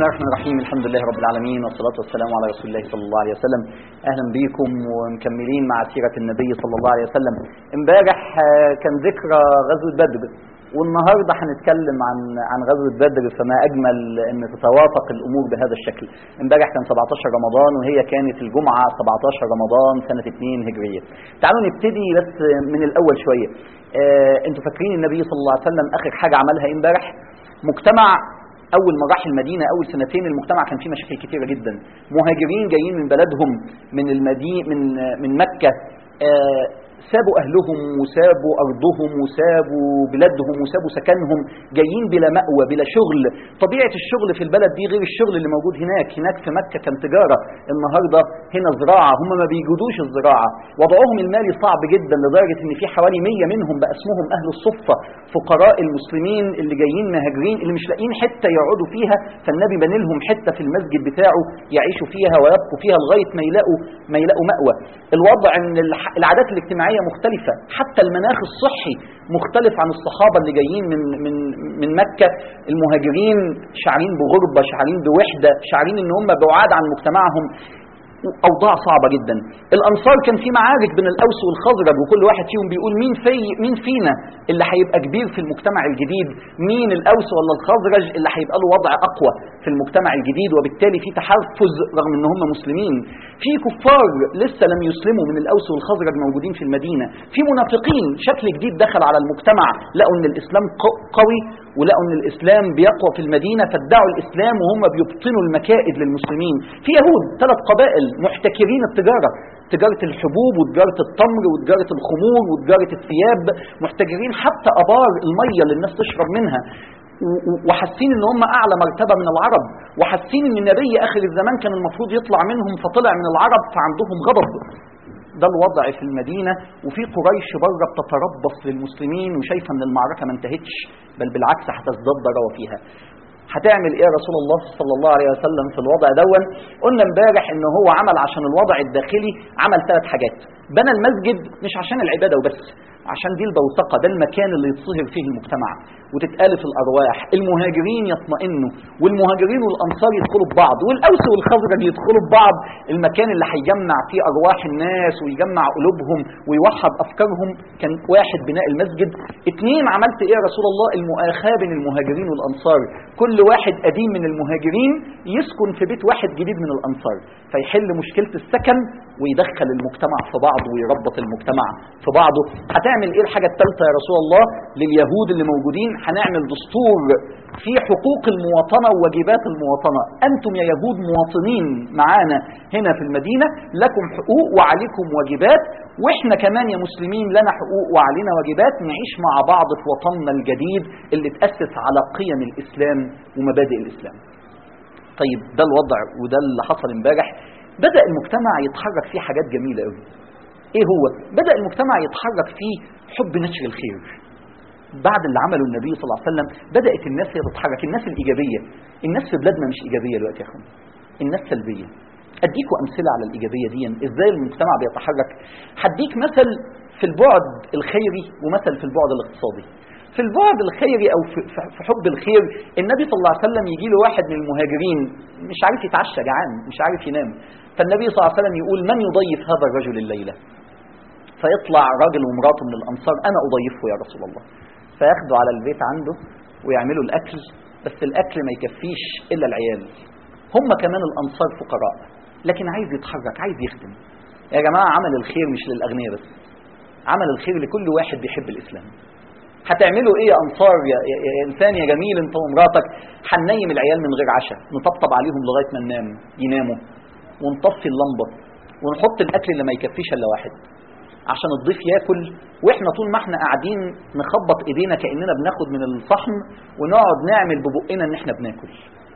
الله الرحمن الرحيم الحمد لله رب العالمين والصلاة والسلام على رسول الله صلى الله عليه وسلم أهلا بكم ومكملين مع سيرة النبي صلى الله عليه وسلم امبارح آه، كان ذكرى غزوة بدر والنهارده هنتكلم عن عن غزوة بدر فما أجمل أن تتوافق الأمور بهذا الشكل امبارح كان 17 رمضان وهي كانت الجمعة 17 رمضان سنة 2 هجرية تعالوا نبتدي بس من الأول شوية آه، انتوا فاكرين النبي صلى الله عليه وسلم آخر حاجة عملها إيه امبارح مجتمع اول ما راح المدينه اول سنتين المجتمع كان فيه مشاكل كتيره جدا مهاجرين جايين من بلدهم من المدينه من من مكه آه، سابوا اهلهم وسابوا ارضهم وسابوا بلادهم وسابوا سكنهم جايين بلا مأوى بلا شغل طبيعه الشغل في البلد دي غير الشغل اللي موجود هناك هناك في مكه كان تجاره النهارده هنا زراعه هم ما بيجودوش الزراعه وضعهم المالي صعب جدا لدرجه ان في حوالي 100 منهم بقى اسمهم اهل الصفه فقراء المسلمين اللي جايين مهاجرين اللي مش لاقيين حته يقعدوا فيها فالنبي بني لهم حته في المسجد بتاعه يعيشوا فيها ويبقوا فيها لغايه ما يلاقوا ما يلاقوا مأوى الوضع ان الح- العادات الاجتماعيه مختلفه حتى المناخ الصحي مختلف عن الصحابه اللي جايين من من من مكه المهاجرين شعرين بغربه شعرين بوحده شعرين ان هم بعاد عن مجتمعهم اوضاع صعبه جدا الانصار كان في معارك بين الاوس والخزرج وكل واحد فيهم بيقول مين في مين فينا اللي هيبقى كبير في المجتمع الجديد مين الاوس ولا الخزرج اللي هيبقى له وضع اقوى في المجتمع الجديد وبالتالي في تحفز رغم ان هم مسلمين في كفار لسه لم يسلموا من الاوس والخزرج موجودين في المدينه في منافقين شكل جديد دخل على المجتمع لقوا ان الاسلام ق- قوي ولقوا ان الاسلام بيقوى في المدينه فادعوا الاسلام وهم بيبطنوا المكائد للمسلمين في يهود ثلاث قبائل محتكرين التجاره تجاره الحبوب وتجاره التمر وتجاره الخمور وتجاره الثياب محتكرين حتى ابار الميه اللي الناس تشرب منها و- و- وحاسين ان هم اعلى مرتبه من العرب وحاسين ان النبي اخر الزمان كان المفروض يطلع منهم فطلع من العرب فعندهم غضب ده الوضع في المدينة وفي قريش بره بتتربص للمسلمين وشايفة ان المعركة ما انتهتش بل بالعكس هتزداد ضراوة فيها هتعمل ايه يا رسول الله صلى الله عليه وسلم في الوضع دون قلنا امبارح ان هو عمل عشان الوضع الداخلي عمل ثلاث حاجات بنى المسجد مش عشان العبادة وبس عشان دي البوتقة ده المكان اللي يتصهر فيه المجتمع وتتآلف الأرواح المهاجرين يطمئنوا والمهاجرين والأنصار يدخلوا ببعض والأوس والخزرج يدخلوا ببعض المكان اللي هيجمع فيه أرواح الناس ويجمع قلوبهم ويوحد أفكارهم كان واحد بناء المسجد اتنين عملت إيه يا رسول الله المؤاخاة بين المهاجرين والأنصار كل واحد قديم من المهاجرين يسكن في بيت واحد جديد من الأنصار فيحل مشكلة السكن ويدخل المجتمع في بعضه ويربط المجتمع في بعضه هتعمل ايه الحاجة الثالثة يا رسول الله لليهود اللي موجودين هنعمل دستور في حقوق المواطنة وواجبات المواطنة أنتم يا يهود مواطنين معانا هنا في المدينة لكم حقوق وعليكم واجبات وإحنا كمان يا مسلمين لنا حقوق وعلينا واجبات نعيش مع بعض في وطننا الجديد اللي تأسس على قيم الإسلام ومبادئ الإسلام طيب ده الوضع وده اللي حصل امبارح بدأ المجتمع يتحرك فيه حاجات جميلة قوي ايه هو بدأ المجتمع يتحرك فيه حب نشر الخير بعد اللي عمله النبي صلى الله عليه وسلم بدأت الناس هي تتحرك الناس الإيجابية الناس في بلادنا مش إيجابية دلوقتي يا اخوان الناس سلبية أديكوا أمثلة على الإيجابية دي إزاي المجتمع بيتحرك هديك مثل في البعد الخيري ومثل في البعد الاقتصادي في البعد الخيري او في في- في حب الخير النبي صلى الله عليه وسلم يجي له واحد من المهاجرين مش عارف يتعشى جعان مش عارف ينام فالنبي صلى الله عليه وسلم يقول من يضيف هذا الرجل الليله فيطلع راجل ومراته من الانصار انا اضيفه يا رسول الله فياخدوا على البيت عنده ويعملوا الاكل بس الاكل ما يكفيش الا العيال هم كمان الانصار فقراء لكن عايز يتحرك عايز يخدم يا جماعه عمل الخير مش للاغنياء بس عمل الخير لكل واحد بيحب الاسلام هتعملوا ايه يا انصار يا, يا, يا انسان يا جميل انت ومراتك هننيم العيال من غير عشاء نطبطب عليهم لغايه ما ننام يناموا ونطفي اللمبه ونحط الاكل اللي ما يكفيش الا واحد عشان الضيف ياكل واحنا طول ما احنا قاعدين نخبط ايدينا كاننا بناخد من الصحن ونقعد نعمل ببقنا ان احنا بناكل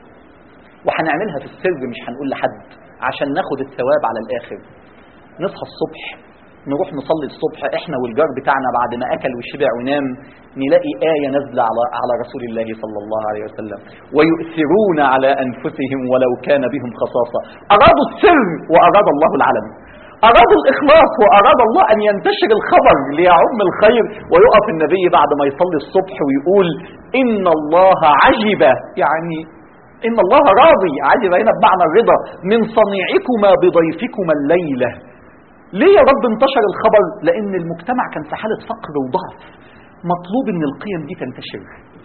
وهنعملها في السر مش هنقول لحد عشان ناخد الثواب على الاخر نصحى الصبح نروح نصلي الصبح احنا والجار بتاعنا بعد ما اكل وشبع ونام نلاقي آية نازلة على على رسول الله صلى الله عليه وسلم ويؤثرون على أنفسهم ولو كان بهم خصاصة أرادوا السر وأراد الله العلم أرادوا الإخلاص وأراد الله أن ينتشر الخبر ليعم الخير ويقف النبي بعد ما يصلي الصبح ويقول إن الله عجب يعني إن الله راضي عجب هنا بمعنى الرضا من صنيعكما بضيفكما الليلة ليه يا رب انتشر الخبر لأن المجتمع كان في حالة فقر وضعف مطلوب ان القيم دي تنتشر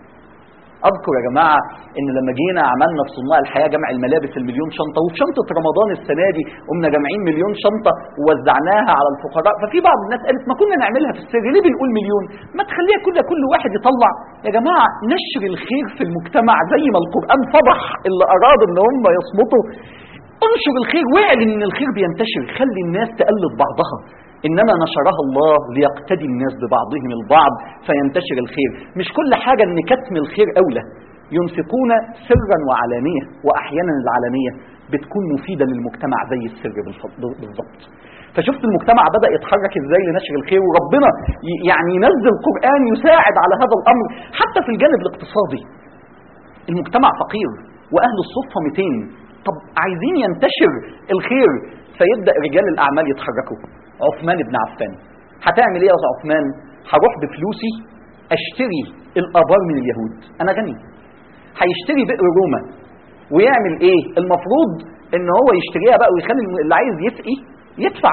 اذكر يا جماعه ان لما جينا عملنا في صناع الحياه جمع الملابس المليون شنطه وفي شنطه رمضان السنه دي قمنا جامعين مليون شنطه ووزعناها على الفقراء ففي بعض الناس قالت ما كنا نعملها في السر ليه بنقول مليون ما تخليها كل كل واحد يطلع يا جماعه نشر الخير في المجتمع زي ما القران فضح اللي اراد ان هم يصمتوا انشر الخير واعلن ان الخير بينتشر خلي الناس تقلد بعضها إنما نشرها الله ليقتدي الناس ببعضهم البعض فينتشر الخير مش كل حاجة أن كتم الخير أولى ينفقون سرا وعلانية وأحيانا العلانية بتكون مفيدة للمجتمع زي السر بالضبط فشفت المجتمع بدأ يتحرك ازاي لنشر الخير وربنا يعني ينزل قرآن يساعد على هذا الأمر حتى في الجانب الاقتصادي المجتمع فقير وأهل الصفة 200 طب عايزين ينتشر الخير فيبدأ رجال الأعمال يتحركوا عثمان بن عفان هتعمل ايه يا عثمان هروح بفلوسي اشتري الابار من اليهود انا غني هيشتري بئر روما ويعمل ايه المفروض ان هو يشتريها بقى ويخلي اللي عايز يسقي يدفع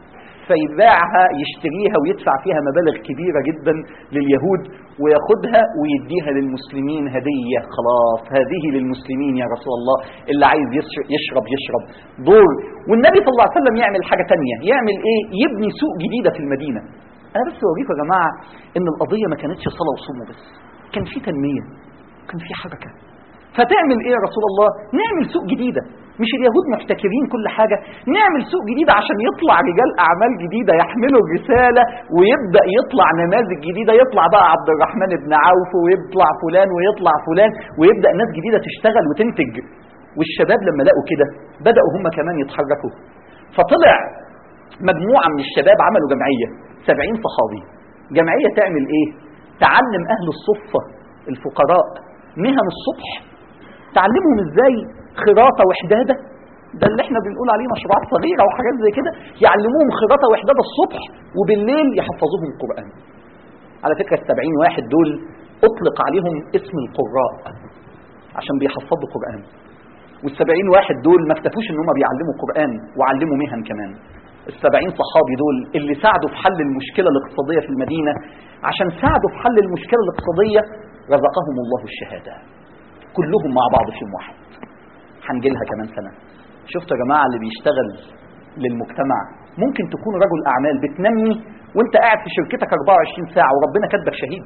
فيباعها يشتريها ويدفع فيها مبالغ كبيرة جدا لليهود وياخدها ويديها للمسلمين هدية خلاص هذه للمسلمين يا رسول الله اللي عايز يشرب يشرب دور والنبي صلى الله عليه وسلم يعمل حاجة تانية يعمل ايه يبني سوق جديدة في المدينة انا بس اوريكم يا جماعة ان القضية ما كانتش صلاة وصوم بس كان في تنمية كان في حركة فتعمل ايه يا رسول الله نعمل سوق جديدة مش اليهود محتكرين كل حاجة نعمل سوق جديد عشان يطلع رجال أعمال جديدة يحملوا الرسالة ويبدأ يطلع نماذج جديدة يطلع بقى عبد الرحمن بن عوف ويطلع فلان ويطلع فلان ويبدأ ناس جديدة تشتغل وتنتج والشباب لما لقوا كده بدأوا هم كمان يتحركوا فطلع مجموعة من الشباب عملوا جمعية سبعين صحابي جمعية تعمل ايه تعلم أهل الصفة الفقراء مهن الصبح تعلمهم ازاي خراطة وحدادة ده اللي احنا بنقول عليه مشروعات صغيرة وحاجات زي كده يعلموهم خراطة وحدادة الصبح وبالليل يحفظوهم القرآن على فكرة السبعين واحد دول أطلق عليهم اسم القراء عشان بيحفظوا قرآن والسبعين واحد دول ما اكتفوش ان هم بيعلموا قرآن وعلموا مهن كمان السبعين صحابي دول اللي ساعدوا في حل المشكلة الاقتصادية في المدينة عشان ساعدوا في حل المشكلة الاقتصادية رزقهم الله الشهادة كلهم مع بعض في يوم واحد هنجي لها كمان سنة شفتوا يا جماعة اللي بيشتغل للمجتمع ممكن تكون رجل أعمال بتنمي وانت قاعد في شركتك 24 ساعة وربنا كاتبك شهيد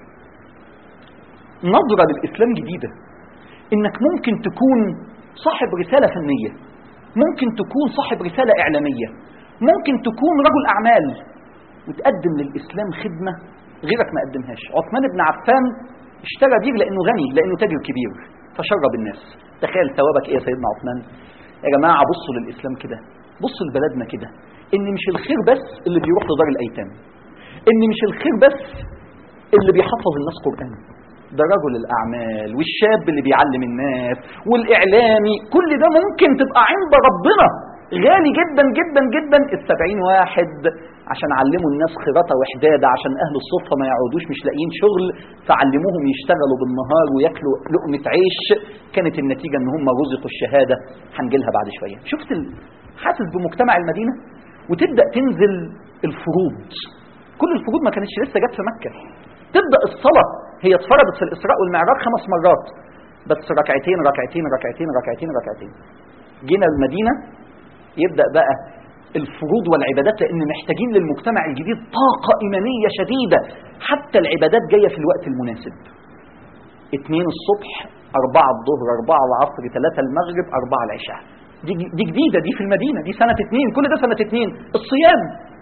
نظرة للإسلام جديدة انك ممكن تكون صاحب رسالة فنية ممكن تكون صاحب رسالة إعلامية ممكن تكون رجل أعمال وتقدم للإسلام خدمة غيرك ما قدمهاش عثمان بن عفان اشترى بير لأنه غني لأنه تاجر كبير فشرب الناس تخيل ثوابك ايه يا سيدنا عثمان يا جماعة بصوا للإسلام كده بصوا لبلدنا كده ان مش الخير بس اللي بيروح لدار الأيتام ان مش الخير بس اللي بيحفظ الناس قرآن ده رجل الأعمال والشاب اللي بيعلم الناس والإعلامي كل ده ممكن تبقى عند ربنا غالي جدا جدا جدا السبعين واحد عشان علموا الناس خراطة وحدادة عشان أهل الصفة ما يعودوش مش لاقيين شغل فعلموهم يشتغلوا بالنهار وياكلوا لقمة عيش كانت النتيجة ان هم رزقوا الشهادة هنجيلها بعد شوية شفت ال... حاسس بمجتمع المدينة وتبدأ تنزل الفروض كل الفروض ما كانتش لسه جت في مكة تبدأ الصلاة هي اتفرضت في الإسراء والمعراج خمس مرات بس ركعتين ركعتين ركعتين ركعتين ركعتين جينا المدينة يبدأ بقى الفروض والعبادات لأن محتاجين للمجتمع الجديد طاقة إيمانية شديدة حتى العبادات جاية في الوقت المناسب اتنين الصبح أربعة الظهر أربعة العصر ثلاثة المغرب أربعة العشاء دي, دي جديدة دي في المدينة دي سنة اتنين كل ده سنة اتنين الصيام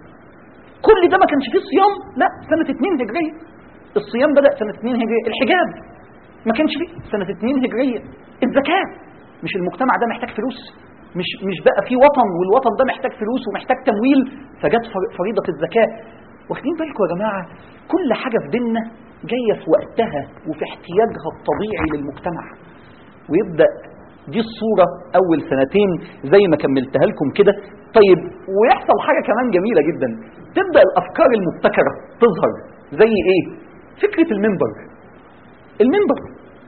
كل ده ما كانش فيه صيام لا سنة اتنين هجرية الصيام بدأ سنة اتنين هجرية الحجاب ما كانش فيه سنة اتنين هجرية الزكاة مش المجتمع ده محتاج فلوس مش مش بقى في وطن والوطن ده محتاج فلوس ومحتاج تمويل فجت فريضة الزكاة واخدين بالكم يا جماعة كل حاجة في ديننا جاية في وقتها وفي احتياجها الطبيعي للمجتمع ويبدأ دي الصورة أول سنتين زي ما كملتها لكم كده طيب ويحصل حاجة كمان جميلة جدا تبدأ الأفكار المبتكرة تظهر زي إيه؟ فكرة المنبر المنبر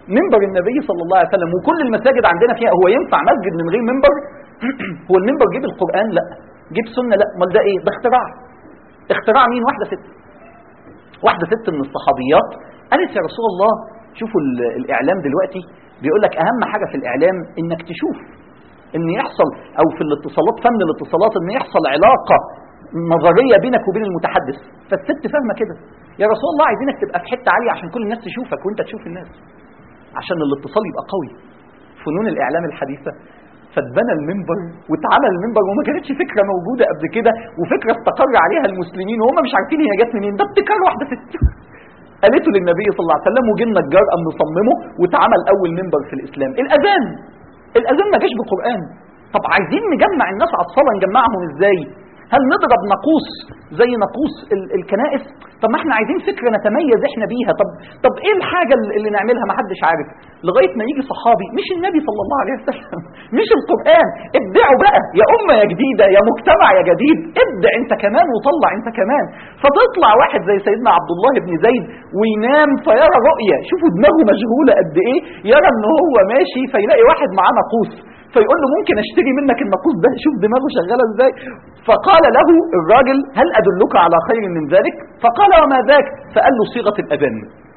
منبر النبي صلى الله عليه وسلم وكل المساجد عندنا فيها هو ينفع مسجد من غير منبر هو المنبر جيب القرآن لا جيب سنة لا امال ده ايه ده اختراع اختراع مين واحدة ست واحدة ست من الصحابيات قالت يا رسول الله شوفوا ال- الإعلام دلوقتي بيقول لك أهم حاجة في الإعلام إنك تشوف إن يحصل أو في الاتصالات فن الاتصالات إن يحصل علاقة نظرية بينك وبين المتحدث فالست فاهمة كده يا رسول الله عايزينك تبقى في حتة عالية عشان كل الناس تشوفك وانت تشوف الناس عشان الاتصال يبقى قوي فنون الإعلام الحديثة فاتبنى المنبر واتعمل المنبر وما كانتش فكرة موجودة قبل كده وفكرة استقر عليها المسلمين وهم مش عارفين هي جت منين ده ابتكار واحدة ست قالته للنبي صلى الله عليه وسلم وجه النجار قام مصممه واتعمل اول منبر في الاسلام الاذان الاذان ما جاش بقران طب عايزين نجمع الناس على الصلاه نجمعهم ازاي هل نضرب ناقوس زي ناقوس ال- الكنائس طب ما احنا عايزين فكره نتميز احنا بيها طب طب ايه الحاجه اللي اللي نعملها ما حدش عارف لغايه ما يجي صحابي مش النبي صلى الله عليه وسلم مش القران ابدعوا بقى يا امه يا جديده يا مجتمع يا جديد ابدع انت كمان وطلع انت كمان فتطلع واحد زي سيدنا عبد الله بن زيد وينام فيرى رؤيه شوفوا دماغه مشغوله قد ايه يرى ان هو ماشي فيلاقي واحد معاه ناقوس فيقول له ممكن اشتري منك الناقوس ده شوف دماغه شغاله ازاي فقال له الراجل هل ادلك على خير من ذلك فقال وما ذاك فقال له صيغه الاذان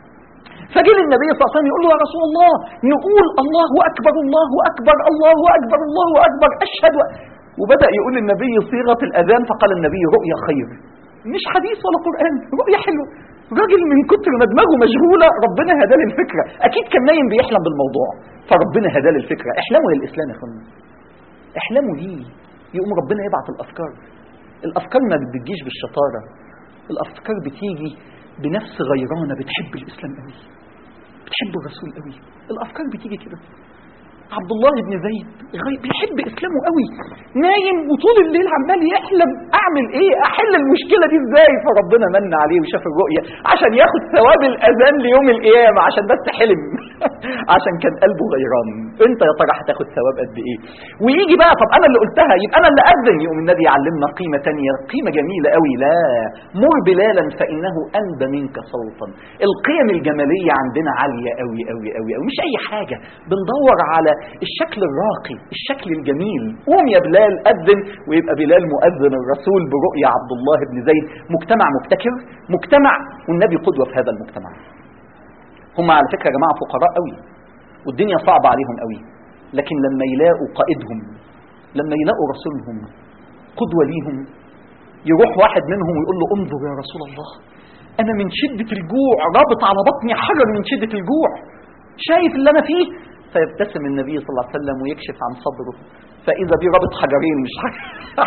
فجه للنبي صلى الله عليه وسلم يقول له يا رسول الله نقول الله اكبر الله اكبر الله اكبر الله اكبر اشهد و... وبدا يقول للنبي صيغه الاذان فقال النبي رؤيا خير مش حديث ولا قران رؤيا حلوه راجل من كتر ما دماغه مشغوله ربنا هداه للفكره اكيد كان نايم بيحلم بالموضوع فربنا هداه للفكره احلموا للاسلام يا اخوانا احلموا ليه يقوم ربنا يبعت الافكار الافكار ما بتجيش بالشطاره الافكار بتيجي بنفس غيرانه بتحب الاسلام قوي بتحب الرسول قوي الافكار بتيجي كده عبد الله بن زيد غي- بيحب اسلامه قوي نايم وطول الليل عمال يحلم اعمل ايه احل المشكله دي ازاي فربنا من عليه وشاف الرؤيه عشان ياخد ثواب الاذان ليوم القيامه عشان بس حلم عشان كان قلبه غيران انت يا ترى هتاخد ثواب قد ايه ويجي بقى طب انا اللي قلتها يبقى انا اللي اذن يقوم النبي يعلمنا قيمه تانية قيمه جميله قوي لا مر بلالا فانه اندى منك صوتا القيم الجماليه عندنا عاليه قوي قوي قوي قوي مش اي حاجه بندور على الشكل الراقي الشكل الجميل قوم يا بلال اذن ويبقى بلال مؤذن الرسول برؤيا عبد الله بن زيد مجتمع مبتكر مجتمع والنبي قدوه في هذا المجتمع هم على فكره يا جماعه فقراء قوي والدنيا صعبه عليهم قوي لكن لما يلاقوا قائدهم لما يلاقوا رسولهم قدوه ليهم يروح واحد منهم ويقول له انظر يا رسول الله انا من شده الجوع رابط على بطني حجر من شده الجوع شايف اللي انا فيه فيبتسم النبي صلى الله عليه وسلم ويكشف عن صدره فاذا بيه رابط حجرين مش حجر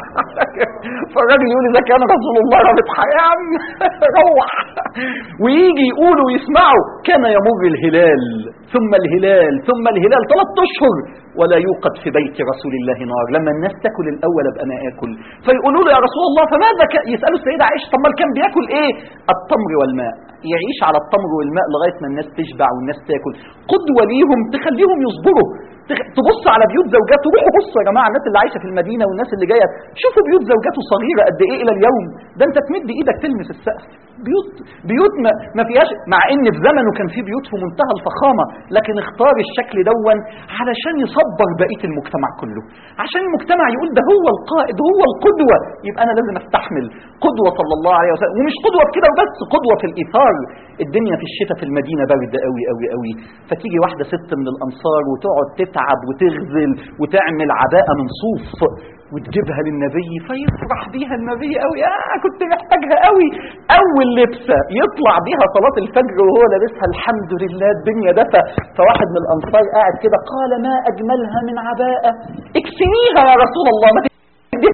فالراجل يقول اذا كان رسول الله رابط حجر يا عم روح ويجي يقولوا ويسمعوا كان يمر الهلال ثم الهلال ثم الهلال ثلاث اشهر ولا يوقد في بيت رسول الله نار لما الناس تاكل الاول ابقى انا اكل فيقولوا له يا رسول الله فماذا ك... يسالوا السيده عائشه طب ما كان بياكل ايه التمر والماء يعيش على التمر والماء لغايه ما الناس تشبع والناس تاكل قدوه ليهم تخليهم يصبروا تخ- تبص على بيوت زوجاته روحوا بصوا يا جماعه الناس اللي عايشه في المدينه والناس اللي جايه شوفوا بيوت زوجاته صغيره قد ايه الى اليوم ده انت تمد ايدك تلمس السقف بيوت بيوت ما, ما فيهاش مع ان في زمنه كان في بيوت في منتهى الفخامه لكن اختار الشكل دون علشان يصبر بقيه المجتمع كله عشان المجتمع يقول ده هو القائد هو القدوه يبقى انا لازم استحمل قدوه صلى الله عليه وسلم ومش قدوه في كده وبس قدوه في الايثار الدنيا في الشتاء في المدينه برد قوي قوي قوي فتيجي واحده ست من الانصار وتقعد تتعب وتغزل وتعمل عباءه من صوف وتجيبها للنبي فيفرح بيها النبي قوي اه كنت محتاجها قوي اول لبسه يطلع بيها صلاه الفجر وهو لابسها الحمد لله الدنيا دفى فواحد من الانصار قاعد كده قال ما اجملها من عباءه اكسنيها يا رسول الله ما تدي-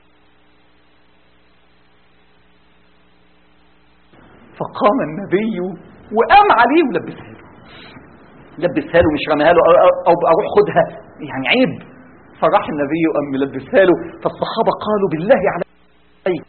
فقام النبي وقام عليه ولبسها له لبسها له مش رماها له أو- أو- او بقى روح خدها يعني عيب فراح النبي وقام ملبسها له فالصحابه قالوا بالله عليك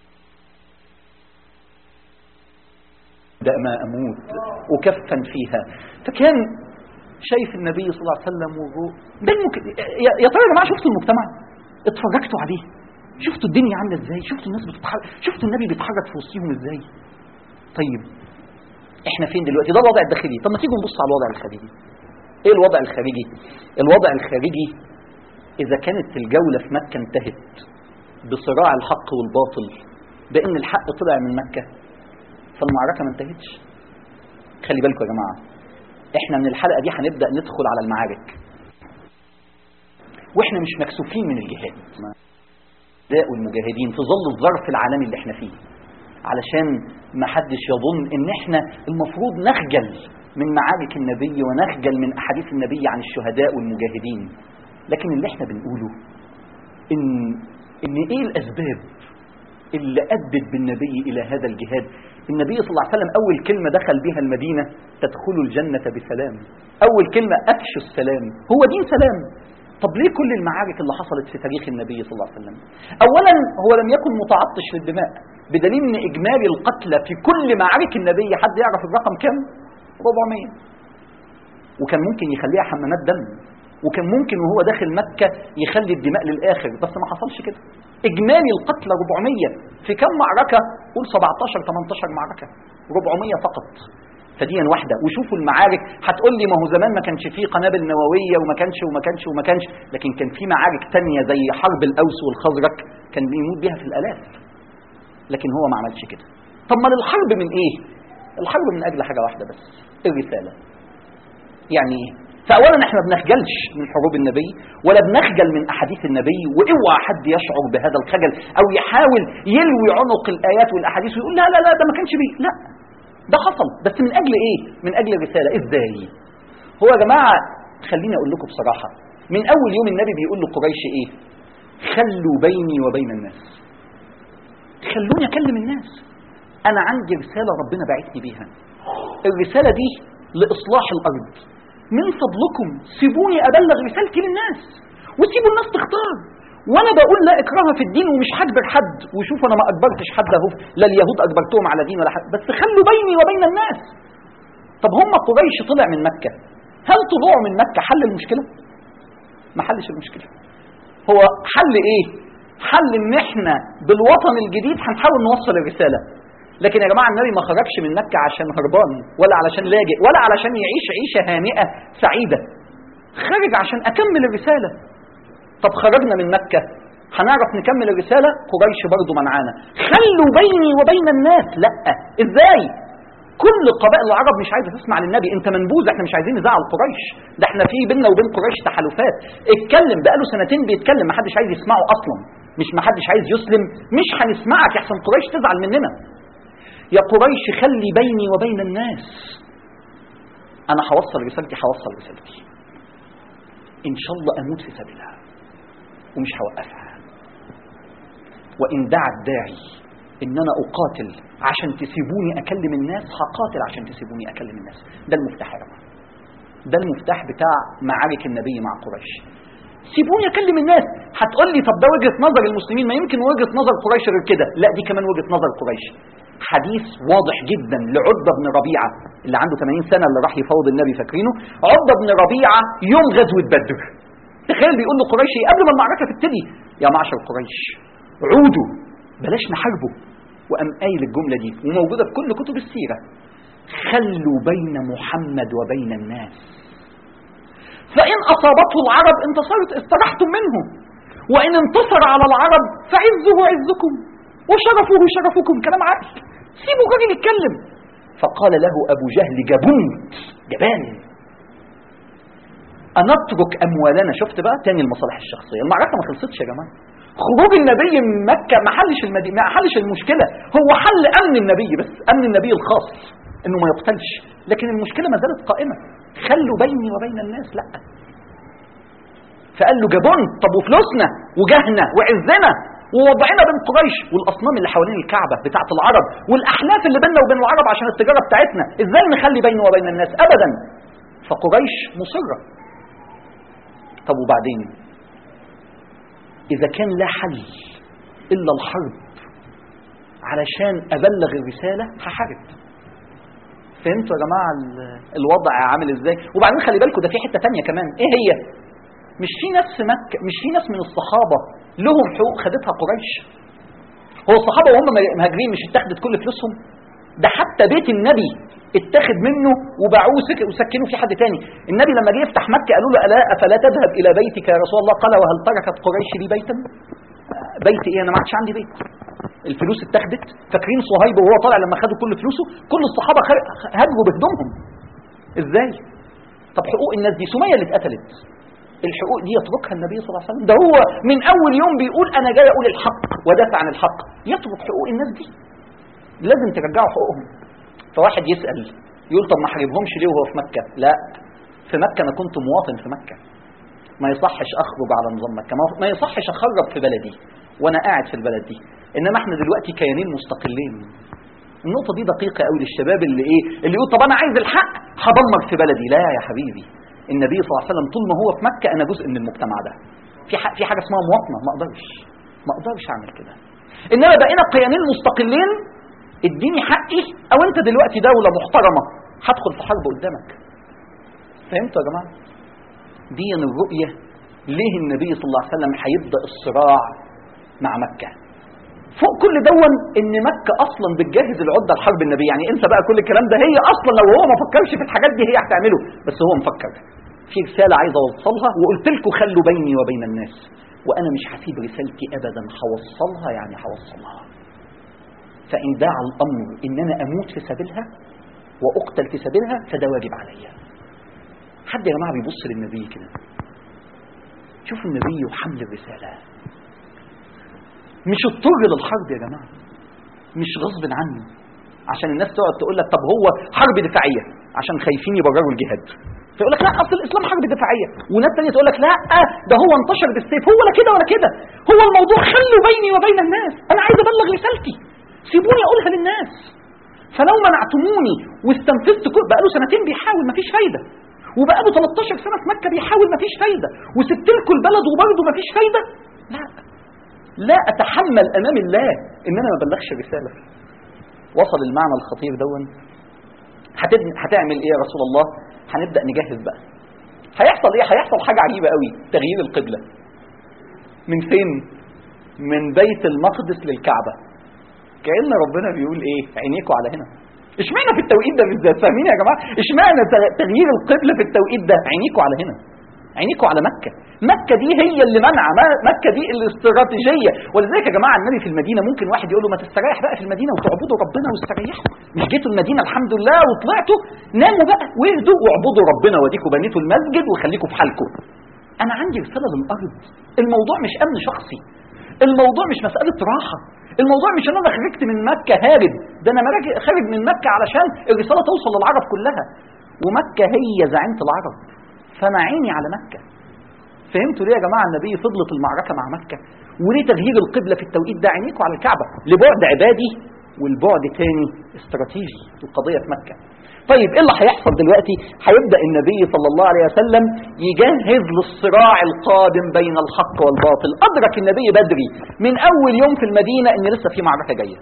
ده ما اموت وكفا فيها فكان شايف النبي صلى الله عليه وسلم وهو ده المك... يا يا ترى يا جماعه شفتوا المجتمع اتفرجتوا عليه شفتوا الدنيا عامله ازاي شفتوا الناس بتتحرك شفتوا النبي بيتحرك في وسطهم ازاي طيب احنا فين دلوقتي ده الوضع الداخلي طب ما تيجوا نبص على الوضع الخارجي ايه الوضع الخارجي الوضع الخارجي اذا كانت الجولة في مكة انتهت بصراع الحق والباطل بان الحق طلع من مكة فالمعركة ما انتهتش خلي بالكم يا جماعة احنا من الحلقة دي هنبدأ ندخل على المعارك واحنا مش مكسوفين من الجهاد والمجاهدين في ظل الظرف العالمي اللي احنا فيه علشان ما حدش يظن ان احنا المفروض نخجل من معارك النبي ونخجل من احاديث النبي عن الشهداء والمجاهدين لكن اللي احنا بنقوله ان ان ايه الاسباب اللي ادت بالنبي الى هذا الجهاد النبي صلى الله عليه وسلم اول كلمه دخل بها المدينه تدخلوا الجنه بسلام اول كلمه افشوا السلام هو دين سلام طب ليه كل المعارك اللي حصلت في تاريخ النبي صلى الله عليه وسلم اولا هو لم يكن متعطش للدماء بدليل ان اجمالي القتلى في كل معارك النبي حد يعرف الرقم كم 400 وكان ممكن يخليها حمامات دم وكان ممكن وهو داخل مكة يخلي الدماء للآخر بس ما حصلش كده إجمالي القتلى 400 في كم معركة قول 17 18 معركة 400 فقط فديا واحدة وشوفوا المعارك هتقول لي ما هو زمان ما كانش فيه قنابل نووية وما كانش وما كانش وما كانش لكن كان في معارك تانية زي حرب الأوس والخزرج كان بيموت بيها في الآلاف لكن هو ما عملش كده طب ما الحرب من ايه الحرب من اجل حاجه واحده بس الرساله يعني ايه فاولا احنا بنخجلش من حروب النبي ولا بنخجل من احاديث النبي واوعى حد يشعر بهذا الخجل او يحاول يلوي عنق الايات والاحاديث ويقول لا لا لا ده ما كانش بيه لا ده حصل بس من اجل ايه من اجل الرساله ازاي هو يا جماعه خليني اقول لكم بصراحه من اول يوم النبي بيقول لقريش ايه خلوا بيني وبين الناس خلوني اكلم الناس انا عندي رساله ربنا باعتني بيها الرساله دي لاصلاح الارض من فضلكم سيبوني ابلغ رسالتي للناس وسيبوا الناس تختار وانا بقول لا اكراه في الدين ومش هجبر حد وشوف انا ما اجبرتش حد اهو لا اليهود اجبرتهم على دين ولا حد بس خلوا بيني وبين الناس طب هم قريش طلع من مكه هل طلوعوا من مكه حل المشكله ما حلش المشكله هو حل ايه حل ان احنا بالوطن الجديد هنحاول نوصل الرساله لكن يا جماعه النبي ما خرجش من مكه عشان هربان ولا علشان لاجئ ولا علشان يعيش عيشه هانئه سعيده خرج عشان اكمل الرساله طب خرجنا من مكه هنعرف نكمل الرساله قريش برضو منعانا خلوا بيني وبين الناس لا ازاي كل قبائل العرب مش عايزه تسمع للنبي انت منبوذ احنا مش عايزين نزعل قريش ده احنا في بيننا وبين قريش تحالفات اتكلم بقاله سنتين بيتكلم ما حدش عايز يسمعه اصلا مش ما حدش عايز يسلم مش هنسمعك يحسن قريش تزعل مننا يا قريش خلي بيني وبين الناس انا هوصل رسالتي هوصل رسالتي ان شاء الله اموت في سبيلها ومش هوقفها وان دعا الداعي ان انا اقاتل عشان تسيبوني اكلم الناس هقاتل عشان تسيبوني اكلم الناس ده المفتاح يا جماعه ده المفتاح بتاع معارك النبي مع قريش سيبوني اكلم الناس هتقول لي طب ده وجهه نظر المسلمين ما يمكن وجهه نظر قريش غير كده لا دي كمان وجهه نظر قريش حديث واضح جدا لعتبه بن ربيعه اللي عنده 80 سنه اللي راح يفاوض النبي فاكرينه عتبه بن ربيعه يوم غزوه بدر تخيل بيقول له قريش ايه قبل ما المعركه تبتدي يا معشر قريش عودوا بلاش نحاربه وقام قايل الجمله دي وموجوده في كل كتب السيره خلوا بين محمد وبين الناس فإن أصابته العرب انتصرت استرحتم منه وإن انتصر على العرب فعزه عزكم وشرفه شرفكم كلام عقل سيبوا الراجل يتكلم فقال له أبو جهل جبنت جبان أنترك أموالنا شفت بقى تاني المصالح الشخصية المعركة ما خلصتش يا جماعة خروج النبي من مكة ما حلش المدينة ما حلش المشكلة هو حل أمن النبي بس أمن النبي الخاص إنه ما يقتلش لكن المشكلة ما زالت قائمة خلوا بيني وبين الناس لا فقال له جابون طب وفلوسنا وجهنا وعزنا ووضعنا بين قريش والاصنام اللي حوالين الكعبه بتاعه العرب والاحلاف اللي بيننا وبين العرب عشان التجاره بتاعتنا ازاي نخلي بيني وبين الناس ابدا فقريش مصره طب وبعدين اذا كان لا حل الا الحرب علشان ابلغ الرساله هحارب فهمتوا يا جماعه الوضع عامل ازاي وبعدين خلي بالكم ده في حته تانية كمان ايه هي مش في ناس في مكه مش في ناس من الصحابه لهم حقوق خدتها قريش هو الصحابه وهم مهاجرين مش اتخذت كل فلوسهم ده حتى بيت النبي اتخذ منه وباعوه وسك- وسكنوا في حد تاني النبي لما جه يفتح مكه قالوا له الا افلا تذهب الى بيتك يا رسول الله قال وهل تركت قريش لي بيتا بيت ايه انا ما عادش عندي بيت الفلوس اتاخدت فاكرين صهيب وهو طالع لما خدوا كل فلوسه كل الصحابه خر- هاجروا بهدومهم ازاي طب حقوق الناس دي سميه اللي اتقتلت الحقوق دي يتركها النبي صلى الله عليه وسلم ده هو من اول يوم بيقول انا جاي اقول الحق ودافع عن الحق يترك حقوق الناس دي لازم ترجعوا حقوقهم فواحد يسال يقول طب ما حاربهمش ليه وهو في مكه لا في مكه انا كنت مواطن في مكه ما يصحش اخرج على نظام مكه ما- ما يصحش اخرب في بلدي وانا قاعد في البلد دي انما احنا دلوقتي كيانين مستقلين النقطه دي دقيقه قوي للشباب اللي ايه اللي يقول طب انا عايز الحق هدمر في بلدي لا يا حبيبي النبي صلى الله عليه وسلم طول ما هو في مكه انا جزء من المجتمع ده في ح- في حاجه اسمها مواطنه ما اقدرش ما اقدرش اعمل كده انما بقينا قيانين مستقلين اديني حقي او انت دلوقتي دوله محترمه هدخل في حرب قدامك فهمتوا يا جماعه دي الرؤيه ليه النبي صلى الله عليه وسلم هيبدا الصراع مع مكه فوق كل دون ان مكه اصلا بتجهز العده لحرب النبي يعني انسى بقى كل الكلام ده هي اصلا لو هو ما فكرش في الحاجات دي هي هتعمله بس هو مفكر في رساله عايز اوصلها وقلت لكم خلوا بيني وبين الناس وانا مش هسيب رسالتي ابدا هوصلها يعني هوصلها فان دعا الامر ان انا اموت في سبيلها واقتل في سبيلها فده واجب عليا حد يا جماعه بيبص للنبي كده شوف النبي وحمل الرساله مش اضطر للحرب يا جماعه مش غصب عنه عشان الناس تقعد تقول لك طب هو حرب دفاعيه عشان خايفين يبرروا الجهاد فيقول لك لا اصل الاسلام حرب دفاعيه وناس ثانيه تقول لك لا ده هو انتشر بالسيف هو لا كده ولا كده هو الموضوع خلوا بيني وبين الناس انا عايز ابلغ رسالتي سيبوني اقولها للناس فلو منعتموني واستنفذت كل بقى له سنتين بيحاول مفيش فايده وبقى له 13 سنه في مكه بيحاول مفيش فايده وسبت لكم البلد وبرضه مفيش فايده لا لا اتحمل امام الله ان انا ما بلغش الرساله وصل المعنى الخطير دون هتبن... هتعمل ايه يا رسول الله هنبدا نجهز بقى هيحصل ايه هيحصل حاجه عجيبه قوي تغيير القبله من فين من بيت المقدس للكعبه كأن ربنا بيقول ايه عينيكوا على هنا اشمعنى في التوقيت ده بالذات فاهمين يا جماعه اشمعنى ت- تغيير القبله في التوقيت ده عينيكوا على هنا عينيكوا على مكه مكه دي هي اللي منعه ما- مكه دي الاستراتيجيه ولذلك يا جماعه النبي في المدينه ممكن واحد يقول له ما تستريح بقى في المدينه وتعبدوا ربنا واستريحوا مش جيتوا المدينه الحمد لله وطلعتوا ناموا بقى واهدوا واعبدوا ربنا واديكوا بنيتوا المسجد وخليكوا في حالكم انا عندي رساله للارض الموضوع مش امن شخصي الموضوع مش مساله راحه الموضوع مش ان انا خرجت من مكه هارب ده انا مراجع- خارج من مكه علشان الرساله توصل للعرب كلها ومكه هي زعيمه العرب فانا عيني على مكه فهمتوا ليه يا جماعه النبي فضلت المعركه مع مكه وليه تغيير القبله في التوقيت ده عينيكوا على الكعبه لبعد عبادي والبعد تاني استراتيجي القضيه في مكه طيب ايه اللي هيحصل دلوقتي هيبدا النبي صلى الله عليه وسلم يجهز للصراع القادم بين الحق والباطل ادرك النبي بدري من اول يوم في المدينه ان لسه في معركه جايه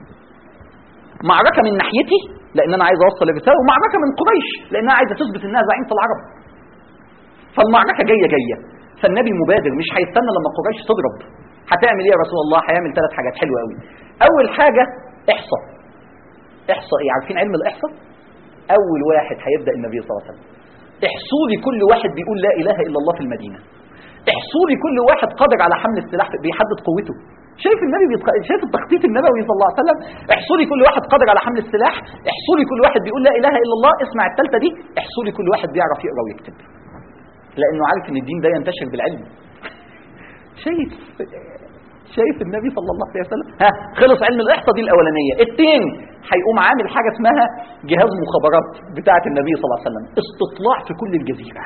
معركه من ناحيتي لان انا عايز اوصل الرساله ومعركه من قريش لانها عايزه تثبت انها زعيمه العرب فالمعركه جايه جايه فالنبي مبادر مش هيستنى لما قريش تضرب هتعمل ايه يا رسول الله هيعمل ثلاث حاجات حلوه قوي اول حاجه احصاء احصاء ايه عارفين علم الاحصاء اول واحد هيبدا النبي صلى الله عليه وسلم احصوا لي كل واحد بيقول لا اله الا الله في المدينه احصوا لي كل واحد قادر على حمل السلاح بيحدد قوته شايف النبي بيتق... شايف التخطيط النبوي صلى الله عليه وسلم احصوا لي كل واحد قادر على حمل السلاح احصوا لي كل واحد بيقول لا اله الا الله اسمع الثالثه دي احصوا لي كل واحد بيعرف يقرا ويكتب لانه عارف ان الدين ده ينتشر بالعلم شايف شايف النبي صلى الله عليه وسلم ها خلص علم الاحصاء دي الاولانيه التاني هيقوم عامل حاجه اسمها جهاز مخابرات بتاعه النبي صلى الله عليه وسلم استطلاع في كل الجزيره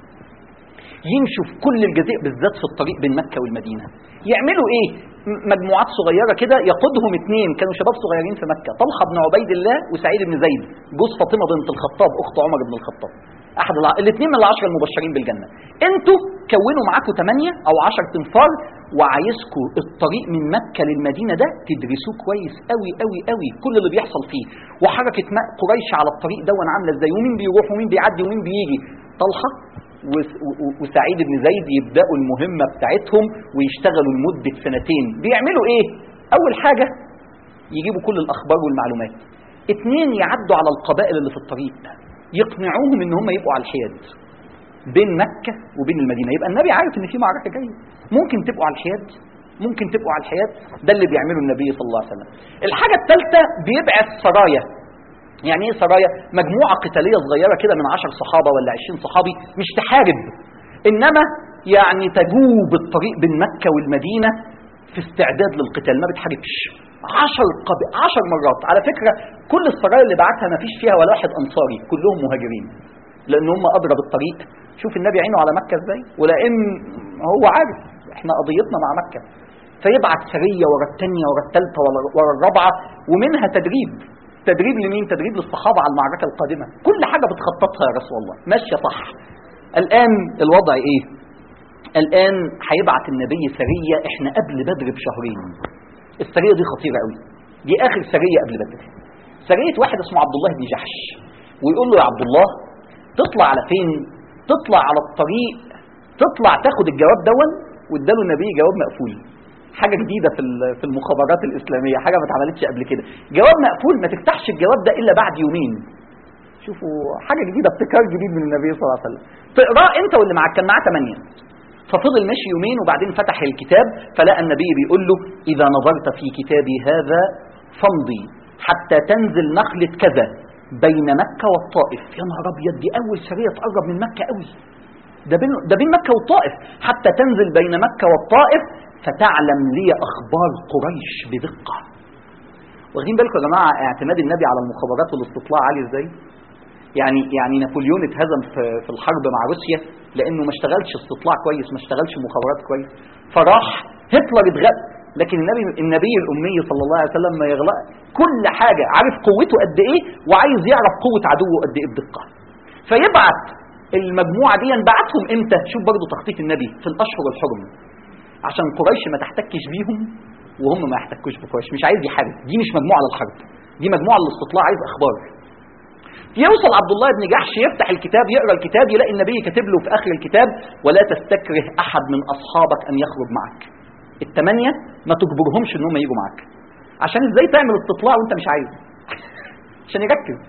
يمشوا في كل الجزيره بالذات في الطريق بين مكه والمدينه يعملوا ايه م- مجموعات صغيره كده يقودهم اثنين كانوا شباب صغيرين في مكه طلحه بن عبيد الله وسعيد بن زيد جوز فاطمه بنت الخطاب اخت عمر بن الخطاب احد الع... الاثنين من العشره المبشرين بالجنه انتوا كونوا معاكم ثمانيه او 10 تنفار وعايزكم الطريق من مكه للمدينه ده تدرسوه كويس قوي قوي قوي كل اللي بيحصل فيه وحركه م- قريش على الطريق ده عامله ازاي ومين بيروح ومين بيعدي ومين بيجي طلحه وس- و- وسعيد بن زيد يبداوا المهمه بتاعتهم ويشتغلوا لمده سنتين بيعملوا ايه اول حاجه يجيبوا كل الاخبار والمعلومات اتنين يعدوا على القبائل اللي في الطريق يقنعوهم ان هم يبقوا على الحياد بين مكة وبين المدينة يبقى النبي عارف ان في معركة جاية ممكن تبقوا على الحياد ممكن تبقوا على الحياد ده اللي بيعمله النبي صلى الله عليه وسلم الحاجة الثالثة بيبعث سرايا يعني ايه سرايا مجموعة قتالية صغيرة كده من عشر صحابة ولا عشرين صحابي مش تحارب انما يعني تجوب الطريق بين مكة والمدينة في استعداد للقتال ما بتحاربش عشر, قب... عشر مرات على فكرة كل السرايا اللي بعتها ما فيش فيها ولا واحد أنصاري كلهم مهاجرين لأن هم أضرب الطريق شوف النبي عينه على مكة ازاي ولأن هو عارف احنا قضيتنا مع مكة فيبعت سرية ورا الثانية ورا الثالثة ورا الرابعة ومنها تدريب تدريب لمين تدريب للصحابة على المعركة القادمة كل حاجة بتخططها يا رسول الله ماشية صح الآن الوضع ايه الآن هيبعت النبي سرية احنا قبل بدر بشهرين السرية دي خطيرة قوي دي آخر سرية قبل بدر سرية واحد اسمه عبد الله بن جحش ويقول له يا عبد الله تطلع على فين تطلع على الطريق تطلع تاخد الجواب دون واداله النبي جواب مقفول حاجة جديدة في في المخابرات الإسلامية حاجة ما اتعملتش قبل كده جواب مقفول ما تفتحش الجواب ده إلا بعد يومين شوفوا حاجة جديدة ابتكار جديد من النبي صلى الله عليه وسلم تقراه انت واللي معاك كان معاه ثمانية ففضل ماشي يومين وبعدين فتح الكتاب فلقى النبي بيقول له إذا نظرت في كتابي هذا فامضي حتى تنزل نخلة كذا بين مكة والطائف يا نهار أبيض دي أول سرية تقرب من مكة قوي ده بين, ده بين مكة والطائف حتى تنزل بين مكة والطائف فتعلم لي أخبار قريش بدقة واخدين بالكم يا جماعة اعتماد النبي على المخابرات والاستطلاع عالي ازاي يعني يعني نابليون اتهزم في, في الحرب مع روسيا لانه ما اشتغلش استطلاع كويس ما اشتغلش مخابرات كويس فراح هتلر اتغلب لكن النبي النبي الامي صلى الله عليه وسلم ما يغلق كل حاجه عارف قوته قد ايه وعايز يعرف قوه عدوه قد ايه بدقه فيبعت المجموعه دي بعتهم امتى شوف برضه تخطيط النبي في الاشهر الحرم عشان قريش ما تحتكش بيهم وهم ما يحتكوش بقريش مش عايز يحارب دي مش مجموعه للحرب دي مجموعه للاستطلاع عايز اخبار يوصل عبد الله بن جحش يفتح الكتاب يقرا الكتاب يلاقي النبي كاتب له في اخر الكتاب ولا تستكره احد من اصحابك ان يخرج معك الثمانيه ما تجبرهمش ان هم يجوا معاك عشان ازاي تعمل استطلاع وانت مش عايز عشان يركز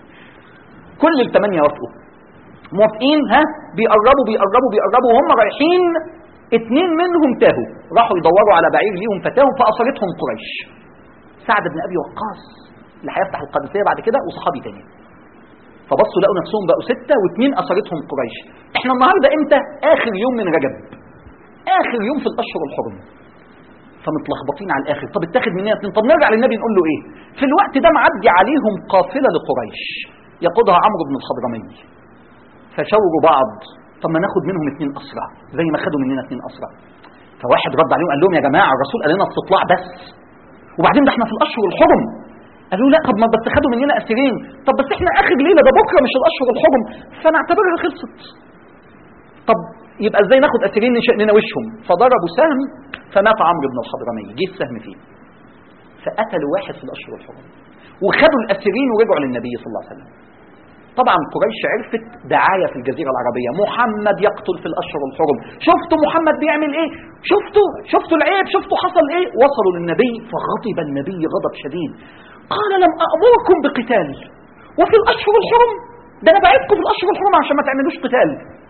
كل الثمانيه وافقوا موافقين ها بيقربوا بيقربوا بيقربوا وهم رايحين اتنين منهم تاهوا راحوا يدوروا على بعير ليهم فتاهوا فاثرتهم قريش سعد بن ابي وقاص اللي هيفتح القادسيه بعد كده وصحابي تاني فبصوا لقوا نفسهم بقوا ستة واثنين أثرتهم قريش احنا النهاردة امتى آخر يوم من رجب آخر يوم في الأشهر الحرم فمتلخبطين على الآخر طب اتاخد مننا اثنين طب نرجع للنبي نقول له ايه في الوقت ده معدي عليهم قافلة لقريش يقودها عمرو بن الخضرمي فشاوروا بعض طب ما ناخد منهم اثنين أسرع زي ما خدوا مننا اثنين أسرع فواحد رد عليهم قال لهم يا جماعة الرسول قال لنا استطلاع بس وبعدين ده احنا في الأشهر الحرم قالوا لا طب ما بس خدوا مننا اسيرين طب بس احنا اخر ليله ده بكره مش الاشهر الحرم فنعتبرها خلصت طب يبقى ازاي ناخد اسيرين نناوشهم فضربوا سهم فمات عمرو بن الحضرمي جه السهم فيه فقتلوا واحد في الاشهر الحرم وخدوا الاسيرين ورجعوا للنبي صلى الله عليه وسلم طبعا قريش عرفت دعايه في الجزيره العربيه محمد يقتل في الاشهر الحرم شفتوا محمد بيعمل ايه شفتوا شفتوا العيب شفتوا حصل ايه وصلوا للنبي فغضب النبي غضب شديد قال لم أأمركم بقتال وفي الأشهر الحرم ده أنا بعدكم في الأشهر الحرم عشان ما تعملوش قتال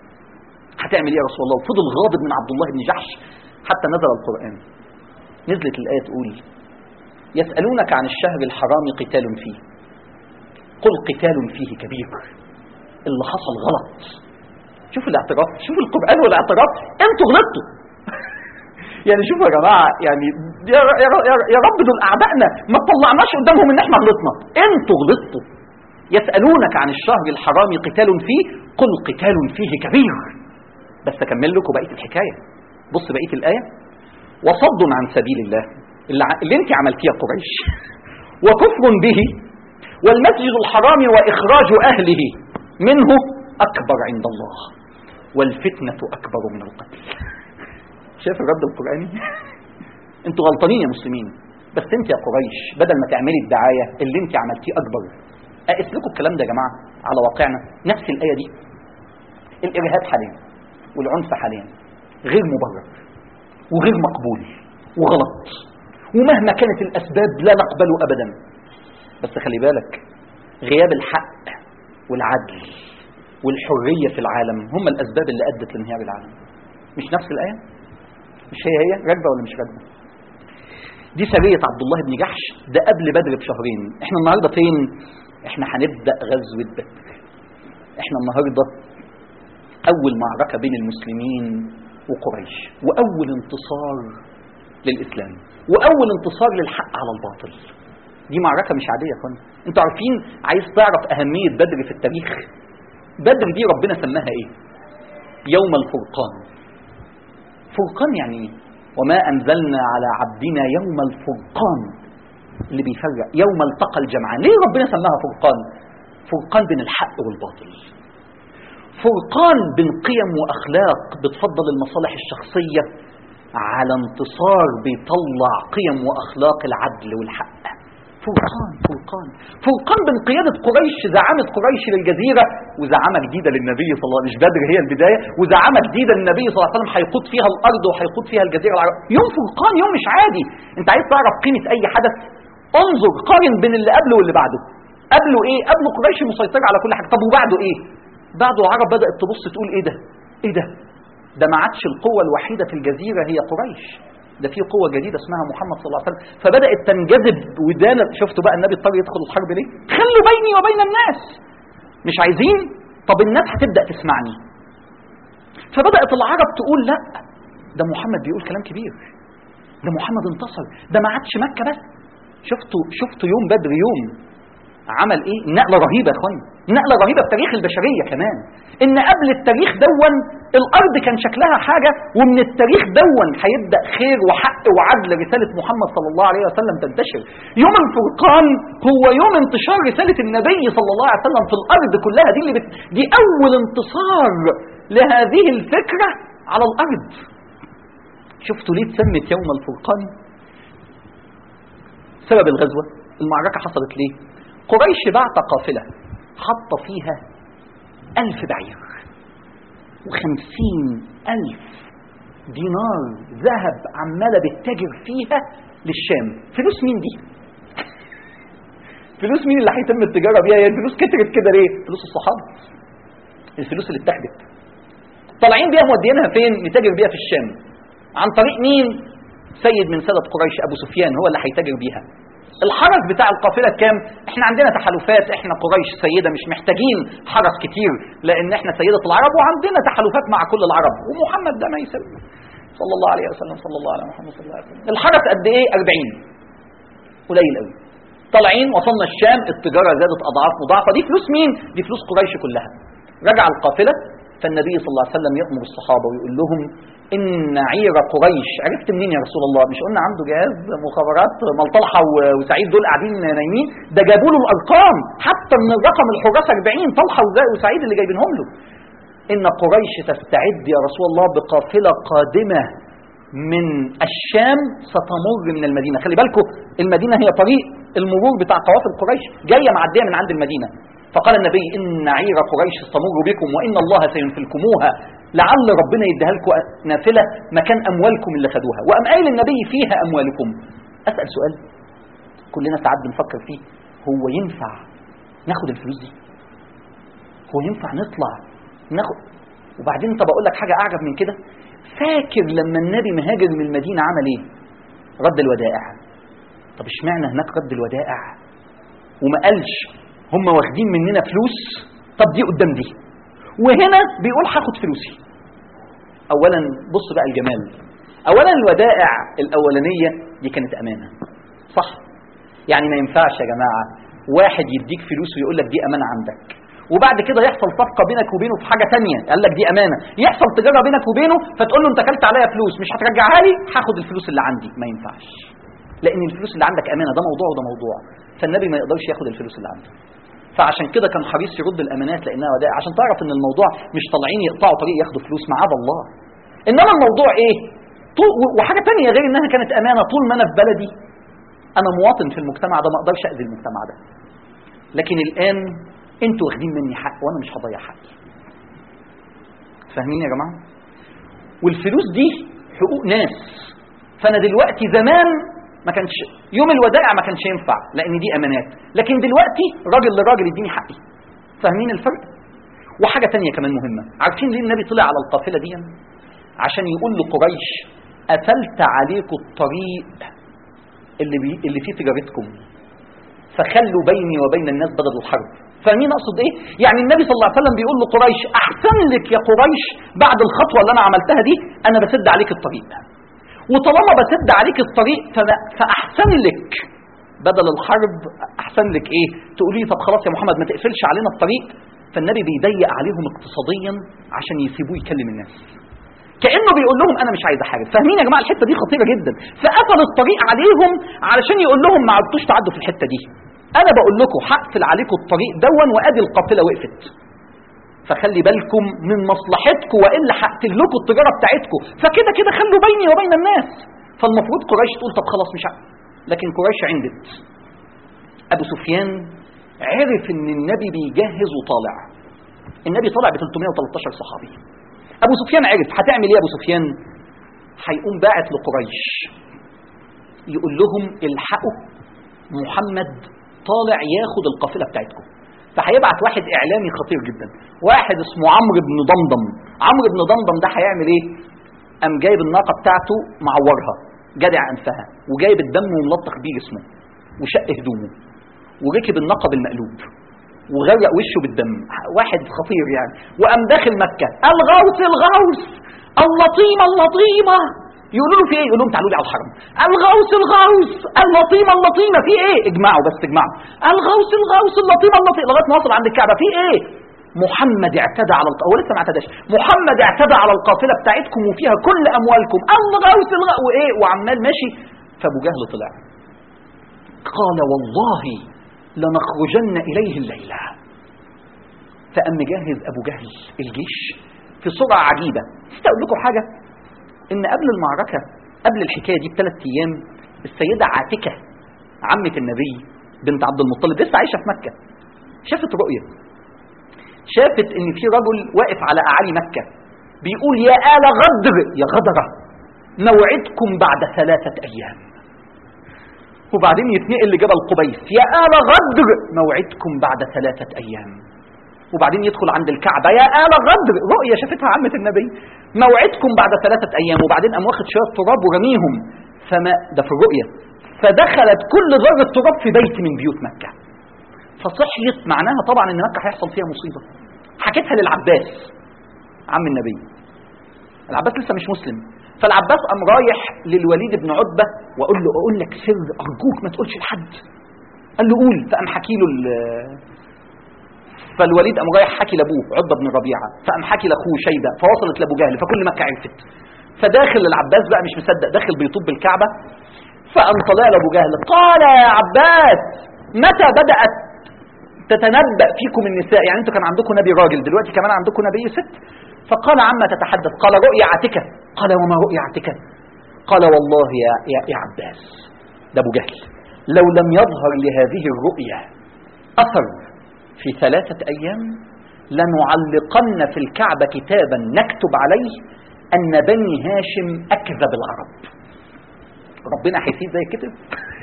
هتعمل إيه يا رسول الله وفضل غاضب من عبد الله بن جحش حتى نزل القرآن نزلت الآية تقول يسألونك عن الشهر الحرام قتال فيه قل قتال فيه كبير اللي حصل غلط شوفوا الاعتراف شوفوا القرآن والاعتراف انتوا غلطتوا يعني شوفوا يا جماعه يعني يا, يا, يا, يا رب دول اعدائنا ما طلعناش قدامهم ان احنا غلطنا انتوا غلطتوا يسالونك عن الشهر الحرام قتال فيه قل قتال فيه كبير بس اكمل لكم بقيه الحكايه بص بقيه الايه وصد عن سبيل الله اللي, اللي انت عملتيه يا قريش وكفر به والمسجد الحرام واخراج اهله منه اكبر عند الله والفتنه اكبر من القتل شايف الرد القرآني انتوا غلطانين يا مسلمين بس انت يا قريش بدل ما تعملي الدعاية اللي انت عملتيه أكبر أقس لكم الكلام ده يا جماعة على واقعنا نفس الآية دي الإرهاب حاليا والعنف حاليا غير مبرر وغير مقبول وغلط ومهما كانت الأسباب لا نقبله أبدا بس خلي بالك غياب الحق والعدل والحرية في العالم هم الأسباب اللي أدت لانهيار العالم مش نفس الآية مش هي هي راكبة ولا مش راكبة دي سرية عبد الله بن جحش ده قبل بدر بشهرين احنا النهاردة فين احنا هنبدأ غزوة بدر احنا النهاردة أول معركة بين المسلمين وقريش وأول انتصار للإسلام وأول انتصار للحق على الباطل دي معركة مش عادية يا اخوانا انتوا عارفين عايز تعرف أهمية بدر في التاريخ بدر دي ربنا سماها ايه يوم الفرقان فرقان يعني ايه وما أنزلنا على عبدنا يوم الفرقان اللي بيفرق يوم التقى الجمعان ليه ربنا سماها فرقان فرقان بين الحق والباطل فرقان بين قيم وأخلاق بتفضل المصالح الشخصية على انتصار بيطلع قيم وأخلاق العدل والحق فرقان فرقان فرقان بين قيادة قريش زعامة قريش للجزيرة وزعامة جديدة للنبي صلى الله عليه وسلم مش بدر هي البداية وزعامة جديدة للنبي صلى الله عليه وسلم هيقود فيها الأرض وهيقود فيها الجزيرة العربية يوم فرقان يوم مش عادي أنت عايز تعرف قيمة أي حدث انظر قارن بين اللي قبله واللي بعده قبله ايه قبله قريش مسيطرة على كل حاجة طب وبعده ايه بعده العرب بدأت تبص تقول ايه ده ايه ده ده ما عادش القوة الوحيدة في الجزيرة هي قريش ده في قوة جديدة اسمها محمد صلى الله عليه وسلم فبدأت تنجذب ودان شفتوا بقى النبي اضطر يدخل الحرب ليه خلوا بيني وبين الناس مش عايزين طب الناس هتبدأ تسمعني فبدأت العرب تقول لا ده محمد بيقول كلام كبير ده محمد انتصر ده ما عادش مكة بس شفتوا شفتوا يوم بدر يوم عمل ايه نقله رهيبه يا اخوان نقله رهيبه في تاريخ البشريه كمان ان قبل التاريخ دون الارض كان شكلها حاجه ومن التاريخ دون هيبدا خير وحق وعدل رساله محمد صلى الله عليه وسلم تنتشر يوم الفرقان هو يوم انتشار رساله النبي صلى الله عليه وسلم في الارض كلها دي اللي بت... دي اول انتصار لهذه الفكره على الارض شفتوا ليه اتسمت يوم الفرقان سبب الغزوه المعركه حصلت ليه قريش بعت قافلة حط فيها ألف بعير وخمسين ألف دينار ذهب عمالة بتتاجر فيها للشام فلوس مين دي فلوس مين اللي هيتم التجارة بيها يعني الفلوس كترت كده ليه فلوس الصحابة الفلوس اللي اتاخدت طالعين بيها مودينها فين نتاجر بيها في الشام عن طريق مين سيد من سادة قريش أبو سفيان هو اللي هيتاجر بيها الحرس بتاع القافله كام احنا عندنا تحالفات احنا قريش سيده مش محتاجين حرس كتير لان احنا سيده العرب وعندنا تحالفات مع كل العرب ومحمد ده ما يسوي صلى الله عليه وسلم صلى الله على محمد صلى الله عليه وسلم الحرس قد ايه 40 قليل قوي طالعين وصلنا الشام التجاره زادت اضعاف مضاعفه دي فلوس مين دي فلوس قريش كلها رجع القافله فالنبي صلى الله عليه وسلم يأمر الصحابة ويقول لهم إن عير قريش عرفت منين يا رسول الله مش قلنا عنده جهاز مخابرات ملطلحة وسعيد دول قاعدين نايمين ده جابوا له الأرقام حتى من الرقم الحراس 40 طلحة وسعيد اللي جايبينهم له إن قريش تستعد يا رسول الله بقافلة قادمة من الشام ستمر من المدينة خلي بالكم المدينة هي طريق المرور بتاع قوافل قريش جاية معدية من عند المدينة فقال النبي إن عير قريش تمر بكم وإن الله سينفلكموها لعل ربنا يديها لكم نافلة مكان أموالكم اللي خدوها وأم قايل النبي فيها أموالكم أسأل سؤال كلنا ساعات بنفكر فيه هو ينفع ناخد الفلوس دي هو ينفع نطلع ناخد وبعدين طب أقول لك حاجة أعجب من كده فاكر لما النبي مهاجر من المدينة عمل إيه رد الودائع طب اشمعنى هناك رد الودائع وما قالش هم واخدين مننا فلوس طب دي قدام دي وهنا بيقول هاخد فلوسي اولا بص بقى الجمال اولا الودائع الاولانيه دي كانت امانه صح يعني ما ينفعش يا جماعه واحد يديك فلوس ويقول لك دي امانه عندك وبعد كده يحصل صفقه بينك وبينه في حاجه تانية قال لك دي امانه يحصل تجاره بينك وبينه فتقول له انت اكلت عليا فلوس مش هترجعها لي هاخد الفلوس اللي عندي ما ينفعش لان الفلوس اللي عندك امانه ده موضوع وده موضوع فالنبي ما يقدرش ياخد الفلوس اللي عنده فعشان كده كان حريص يرد الامانات لانها ودائع عشان تعرف ان الموضوع مش طالعين يقطعوا طريق ياخدوا فلوس معاذ الله انما الموضوع ايه طول وحاجه تانية غير انها كانت امانه طول ما انا في بلدي انا مواطن في المجتمع ده ما اقدرش اذي المجتمع ده لكن الان انتوا واخدين مني حق وانا مش هضيع حقي فاهمين يا جماعه والفلوس دي حقوق ناس فانا دلوقتي زمان ما كانش يوم الودائع ما كانش ينفع لان دي امانات لكن دلوقتي راجل لراجل اديني حقي فاهمين الفرق وحاجه تانية كمان مهمه عارفين ليه النبي طلع على القافله دي عشان يقول لقريش قفلت عليكم الطريق اللي بي... اللي فيه تجارتكم فخلوا بيني وبين الناس بدل الحرب فاهمين اقصد ايه يعني النبي صلى الله عليه وسلم بيقول لقريش احسن لك يا قريش بعد الخطوه اللي انا عملتها دي انا بسد عليك الطريق وطالما بسد عليك الطريق فأنا- فاحسن لك بدل الحرب احسن لك ايه تقولي لي طب خلاص يا محمد ما تقفلش علينا الطريق فالنبي بيضيق عليهم اقتصاديا عشان يسيبوه يكلم الناس كانه بيقول لهم انا مش عايز احارب فاهمين يا جماعه الحته دي خطيره جدا فقفل الطريق عليهم علشان يقول لهم ما عدتوش تعدوا في الحته دي انا بقول لكم هقفل عليكم الطريق دون وادي القافله وقفت فخلي بالكم من مصلحتكم والا هقتل لكم التجاره بتاعتكم فكده كده خلوا بيني وبين الناس فالمفروض قريش تقول طب خلاص مش عارف. لكن قريش عندت ابو سفيان عرف ان النبي بيجهز وطالع النبي طالع ب 313 صحابي ابو سفيان عرف هتعمل ايه ابو سفيان هيقوم باعت لقريش يقول لهم الحقوا محمد طالع ياخد القافله بتاعتكم فهيبعت واحد اعلامي خطير جدا واحد اسمه عمرو بن ضمضم عمرو بن ضمضم ده هيعمل ايه قام جايب الناقه بتاعته معورها جدع انفها وجايب الدم وملطخ بيه جسمه وشق هدومه وركب الناقه بالمقلوب وغرق وشه بالدم واحد خطير يعني وقام داخل مكه الغوث الغوث اللطيمه اللطيمه يقولوا له في ايه؟ يقول لهم تعالوا لي على الحرم. الغوث الغوث اللطيمه اللطيمه في ايه؟ اجمعوا بس اجمعوا. الغوث الغوث اللطيمه اللطيمه لغايه ما وصل عند الكعبه في ايه؟ محمد اعتدى على الق... هو لسه ما اعتداش محمد اعتدى على القافله بتاعتكم وفيها كل اموالكم الغوث الغوث وايه وعمال ماشي فابو جهل طلع قال والله لنخرجن اليه الليله فقام مجهز ابو جهل الجيش في سرعه عجيبه نسيت اقول لكم حاجه ان قبل المعركه قبل الحكايه دي بثلاث ايام السيده عاتكه عمه النبي بنت عبد المطلب لسه عايشه في مكه شافت رؤيه شافت ان في رجل واقف على اعالي مكه بيقول يا آل غدر يا غدرة موعدكم بعد ثلاثة أيام وبعدين يتنقل لجبل قبيس يا آل غدر موعدكم بعد ثلاثة أيام وبعدين يدخل عند الكعبة يا آل غدر رؤية شافتها عمة النبي موعدكم بعد ثلاثة أيام وبعدين قام واخد شوية تراب ورميهم فما ده في الرؤية فدخلت كل ذرة تراب في بيت من بيوت مكة فصحيت معناها طبعا ان مكة هيحصل فيها مصيبة حكيتها للعباس عم النبي العباس لسه مش مسلم فالعباس قام رايح للوليد بن عتبة وأقول له أقول لك سر أرجوك ما تقولش لحد قال له قول فقام حكي له فالوليد قام رايح حكي لابوه عتبة بن ربيعة فقام حكي لاخوه شيبة فوصلت لابو جهل فكل مكة عرفت فداخل العباس بقى مش مصدق داخل بيطوب بالكعبة فقام طلع لابو جهل قال يا عباس متى بدأت تتنبأ فيكم النساء يعني انتوا كان عندكم نبي راجل دلوقتي كمان عندكم نبي ست فقال عما تتحدث قال رؤيا عتكة قال وما رؤيا عتكة قال والله يا, يا, يا عباس ده ابو جهل لو لم يظهر لهذه الرؤيا أثر في ثلاثة أيام لنعلقن في الكعبة كتابا نكتب عليه أن بني هاشم أكذب العرب ربنا هيسيب زي كتب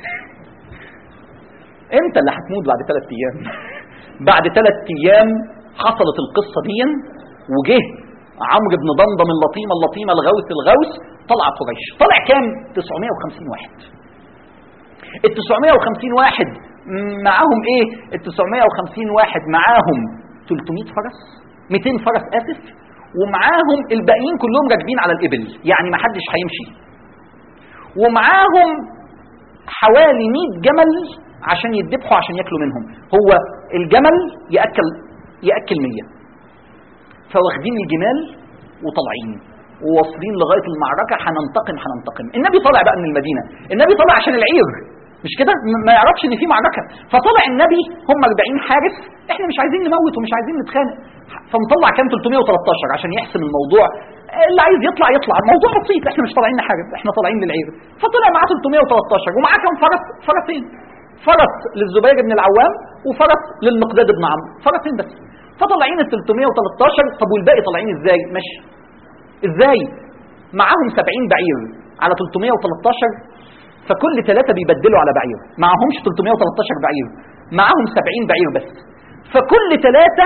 انت اللي هتموت بعد ثلاث ايام بعد ثلاث ايام حصلت القصه دي وجه عمرو بن ضمضم اللطيمه اللطيمه الغوث الغوث طلع قريش طلع كام 950 واحد ال 950 واحد معاهم ايه ال 950 واحد معاهم 300 فرس 200 فرس اسف ومعاهم الباقيين كلهم راكبين على الابل يعني ما حدش هيمشي ومعاهم حوالي 100 جمل عشان يذبحوا عشان ياكلوا منهم هو الجمل ياكل ياكل 100 فواخدين الجمال وطالعين وواصلين لغايه المعركه هننتقم هننتقم النبي طالع بقى من المدينه النبي طالع عشان العير مش كده ما يعرفش ان في معركه فطلع النبي هم 40 حارس احنا مش عايزين نموت ومش عايزين نتخانق فمطلع كام 313 عشان يحسم الموضوع اللي عايز يطلع يطلع الموضوع بسيط احنا مش طالعين نحارب احنا طالعين للعير فطلع معاه 313 ومعاه كام فرس فرسين فرس للزبير بن العوام وفرس للمقداد بن عمرو فرسين بس فطالعين ال 313 طب والباقي طالعين ازاي ماشي ازاي معاهم 70 بعير على 313 فكل ثلاثة بيبدلوا على بعير معهمش 313 بعير معاهم 70 بعير بس فكل ثلاثة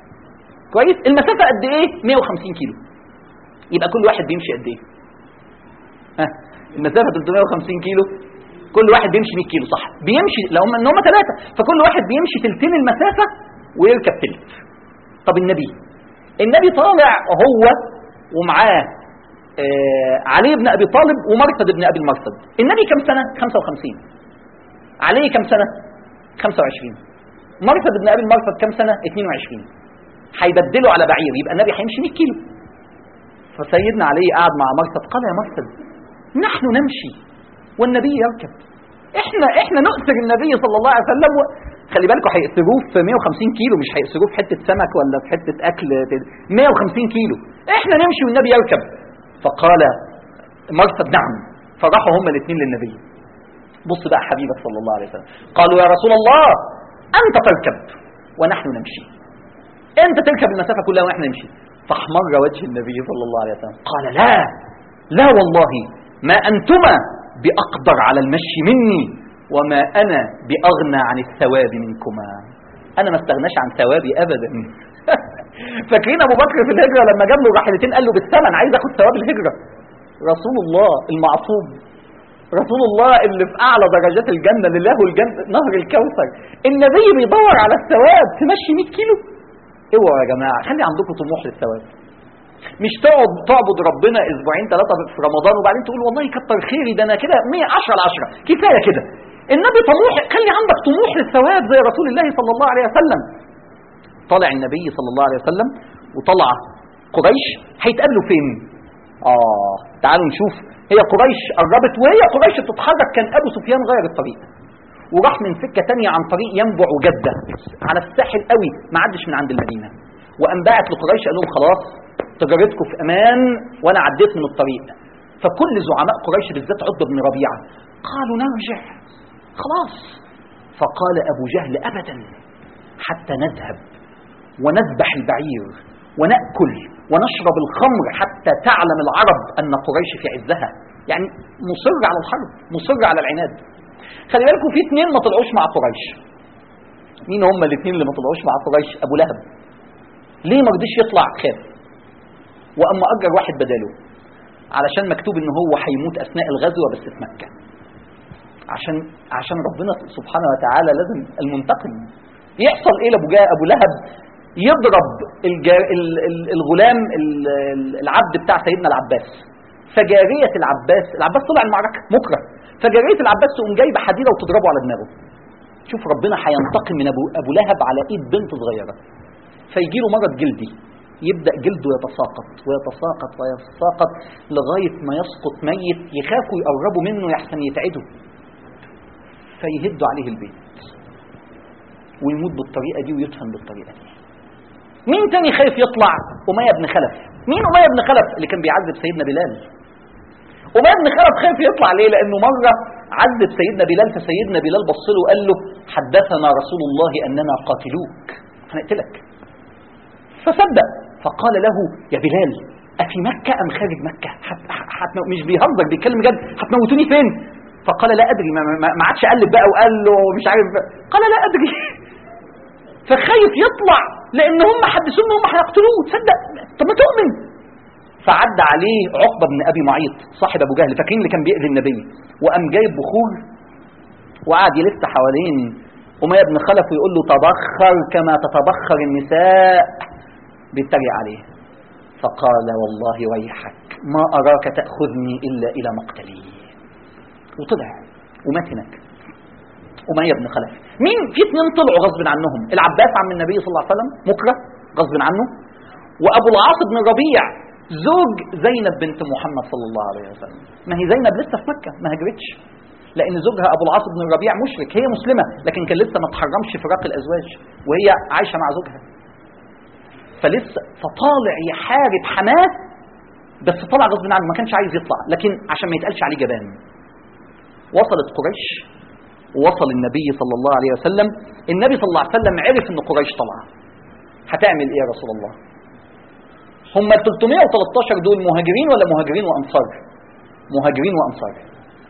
كويس المسافة قد ايه 150 كيلو يبقى كل واحد بيمشي قد ايه ها المسافة 350 كيلو كل واحد بيمشي 100 كيلو صح بيمشي لو هم ان هم ثلاثة فكل واحد بيمشي تلتين المسافة ويركب تلت طب النبي النبي طالع هو ومعاه آه علي بن ابي طالب ومرثد بن ابي المرثد النبي كم سنه 55 علي كم سنه 25 مرثد بن ابي المرثد كم سنه 22 هيبدلوا على بعير يبقى النبي هيمشي 100 كيلو فسيدنا علي قعد مع مرثد قال يا مرثد نحن نمشي والنبي يركب احنا احنا نؤثر النبي صلى الله عليه وسلم و... خلي بالكم هيأثروه في 150 كيلو مش هيأثروه في حته سمك ولا في حته اكل 150 كيلو احنا نمشي والنبي يركب فقال مرثد نعم فراحوا هما الاثنين للنبي بص بقى حبيبك صلى الله عليه وسلم قالوا يا رسول الله انت تركب ونحن نمشي انت تركب المسافه كلها ونحن نمشي فاحمر وجه النبي صلى الله عليه وسلم قال لا لا والله ما انتما باقدر على المشي مني وما انا باغنى عن الثواب منكما انا ما استغناش عن ثوابي ابدا فاكرين ابو بكر في الهجره لما جاب له راحلتين قال له بالثمن عايز اخد ثواب الهجره رسول الله المعصوم رسول الله اللي في اعلى درجات الجنه اللي له الجنه نهر الكوثر النبي بيدور على الثواب تمشي 100 كيلو اوعوا يا جماعه خلي عندكم طموح للثواب مش تقعد تعبد ربنا اسبوعين ثلاثه في رمضان وبعدين تقول والله كتر خيري ده انا كده 100 10 على 10 كفايه كده النبي طموح خلي عندك طموح للثواب زي رسول الله صلى الله عليه وسلم طالع النبي صلى الله عليه وسلم وطلع قريش هيتقابلوا فين اه تعالوا نشوف هي قريش قربت وهي قريش بتتحرك كان ابو سفيان غير الطريق وراح من سكه تانية عن طريق ينبع وجده على الساحل قوي ما عدش من عند المدينه وقام باعت لقريش قال لهم خلاص تجارتكم في امان وانا عديت من الطريق فكل زعماء قريش بالذات عتبه بن ربيعه قالوا نرجع خلاص فقال ابو جهل ابدا حتى نذهب ونذبح البعير ونأكل ونشرب الخمر حتى تعلم العرب أن قريش في عزها يعني مصر على الحرب مصر على العناد خلي بالكم في اثنين ما طلعوش مع قريش مين هم الاثنين اللي ما طلعوش مع قريش ابو لهب ليه ما رضيش يطلع خاف واما اجر واحد بداله علشان مكتوب ان هو هيموت اثناء الغزوه بس في مكه عشان عشان ربنا سبحانه وتعالى لازم المنتقم يحصل ايه لابو ابو لهب يضرب الجا... الغلام العبد بتاع سيدنا العباس فجارية العباس العباس طلع المعركة مكره فجارية العباس تقوم جايبة حديدة وتضربه على دماغه شوف ربنا هينتقم من أبو, أبو لهب على إيد بنت صغيرة فيجي له مرض جلدي يبدأ جلده يتساقط ويتساقط ويتساقط لغاية ما يسقط ميت يخافوا يقربوا منه يحسن يتعدوا فيهدوا عليه البيت ويموت بالطريقة دي ويدفن بالطريقة دي مين تاني خايف يطلع أمية بن خلف مين أمية بن خلف اللي كان بيعذب سيدنا بلال أمية بن خلف خايف يطلع ليه لأنه مرة عذب سيدنا بلال فسيدنا بلال بص له وقال له حدثنا رسول الله أننا قاتلوك هنقتلك فصدق فقال له يا بلال أفي مكة أم خارج مكة حت حت مش بيهزر بيتكلم جد هتموتوني فين فقال لا أدري ما, ما, ما عادش قلب بقى وقال له مش عارف بقى. قال لا أدري فخايف يطلع لان هم حدثوه ان هم هيقتلوه تصدق طب ما تؤمن فعد عليه عقبه بن ابي معيط صاحب ابو جهل فاكرين اللي كان بيأذي النبي وقام جايب بخور وقعد يلف حوالين أمية بن خلف ويقول له تبخر كما تتبخر النساء بيتريق عليه فقال والله ويحك ما أراك تأخذني إلا إلى مقتلي وطلع ومات هناك أمية بن خلف مين في اثنين طلعوا غصب عنهم العباس عم النبي صلى الله عليه وسلم مكره غصب عنه وابو العاص بن ربيع زوج زينب بنت محمد صلى الله عليه وسلم ما هي زينب لسه في مكه ما هجرتش لان زوجها ابو العاص بن ربيع مشرك هي مسلمه لكن كان لسه ما تحرمش فراق الازواج وهي عايشه مع زوجها فلسه فطالع يحارب حماه بس طلع غصب عنه ما كانش عايز يطلع لكن عشان ما يتقالش عليه جبان وصلت قريش ووصل النبي صلى الله عليه وسلم النبي صلى الله عليه وسلم عرف ان قريش طالعه هتعمل ايه يا رسول الله هم ال 313 دول مهاجرين ولا مهاجرين وانصار مهاجرين وانصار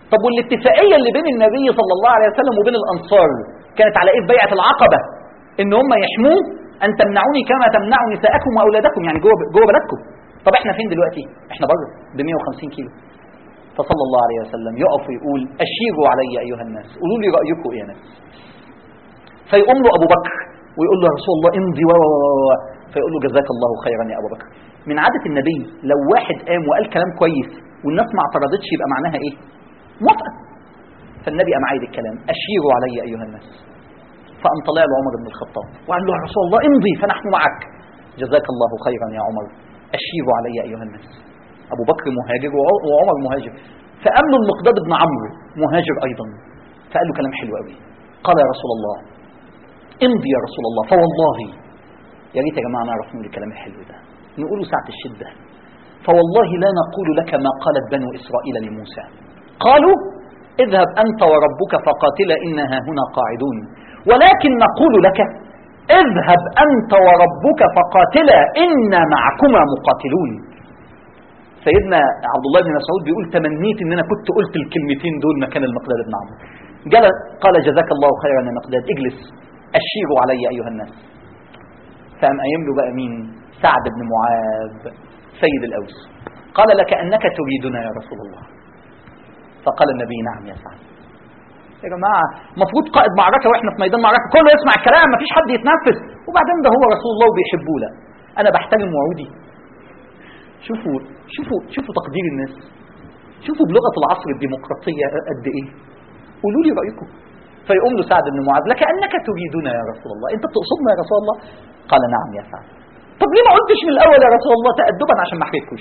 طب والاتفاقيه اللي بين النبي صلى الله عليه وسلم وبين الانصار كانت على ايه في بيعه العقبه ان هم يحموه ان تمنعوني كما تمنعوا نساءكم واولادكم يعني جوه جوه بلدكم طب احنا فين دلوقتي احنا بره ب 150 كيلو فصلى الله عليه وسلم يقف ويقول اشيروا علي ايها الناس قولوا لي رايكم ايه يا ناس فيقوم له ابو بكر ويقول له يا رسول الله امضي و و و فيقول له جزاك الله خيرا يا ابو بكر من عاده النبي لو واحد قام وقال كلام كويس والناس ما اعترضتش يبقى معناها ايه موافقه فالنبي قام عايد الكلام اشيروا علي ايها الناس فقام طلع له عمر بن الخطاب وقال له يا رسول الله امضي فنحن معك جزاك الله خيرا يا عمر اشيروا علي ايها الناس ابو بكر مهاجر وعمر مهاجر فقام له المقداد بن عمرو مهاجر ايضا فقال له كلام حلو قوي قال يا رسول الله امضي يا رسول الله فوالله يا ريت يا جماعه نعرف نقول الكلام الحلو ده نقوله ساعه الشده فوالله لا نقول لك ما قالت بنو اسرائيل لموسى قالوا اذهب انت وربك فقاتلا انها هنا قاعدون ولكن نقول لك اذهب انت وربك فقاتلا انا معكما مقاتلون سيدنا عبد الله بن مسعود بيقول تمنيت ان انا كنت قلت الكلمتين دول مكان المقداد بن عمرو قال جزاك الله خيرا يا مقداد اجلس اشيروا علي ايها الناس فقام قايم له بقى مين سعد بن معاذ سيد الاوس قال لك انك تريدنا يا رسول الله فقال النبي نعم يا سعد يا جماعه المفروض قائد معركه واحنا في ميدان معركه كله يسمع الكلام مفيش حد يتنفس وبعدين ده هو رسول الله وبيحبوه لا انا بحترم وعودي شوفوا شوفوا شوفوا تقدير الناس شوفوا بلغه العصر الديمقراطيه قد ايه قولوا لي رايكم فيقوم له سعد بن معاذ لكانك تريدنا يا رسول الله انت بتقصدنا يا رسول الله قال نعم يا سعد طب ليه ما قلتش من الاول يا رسول الله تادبا عشان ما احرجكوش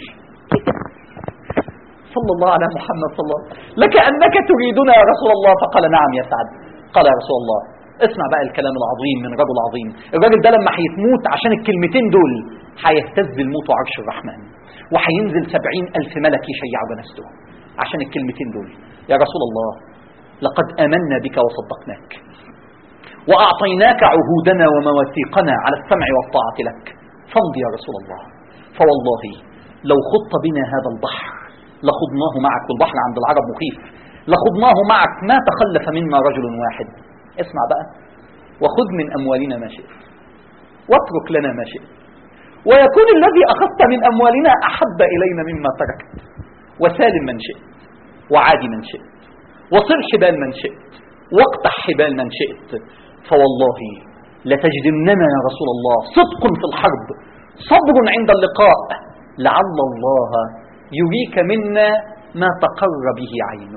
صلى الله على محمد صلى الله عليه وسلم لكانك تريدنا يا رسول الله فقال نعم يا سعد قال يا رسول الله اسمع بقى الكلام العظيم من رجل عظيم الراجل ده لما هيتموت عشان الكلمتين دول هيهتز الموت عرش الرحمن وهينزل سبعين ألف ملك يشيعوا جنازته عشان الكلمتين دول يا رسول الله لقد آمنا بك وصدقناك وأعطيناك عهودنا ومواثيقنا على السمع والطاعة لك فامضي يا رسول الله فوالله لو خط بنا هذا البحر لخضناه معك والبحر عند العرب مخيف لخضناه معك ما تخلف منا رجل واحد اسمع بقى وخذ من أموالنا ما شئت واترك لنا ما شئت ويكون الذي أخذت من أموالنا أحب إلينا مما تركت وسالم من شئت وعادي من شئت وصل حبال من شئت واقطع حبال من شئت فوالله لتجدننا يا رسول الله صدق في الحرب صبر عند اللقاء لعل الله يريك منا ما تقر به عينك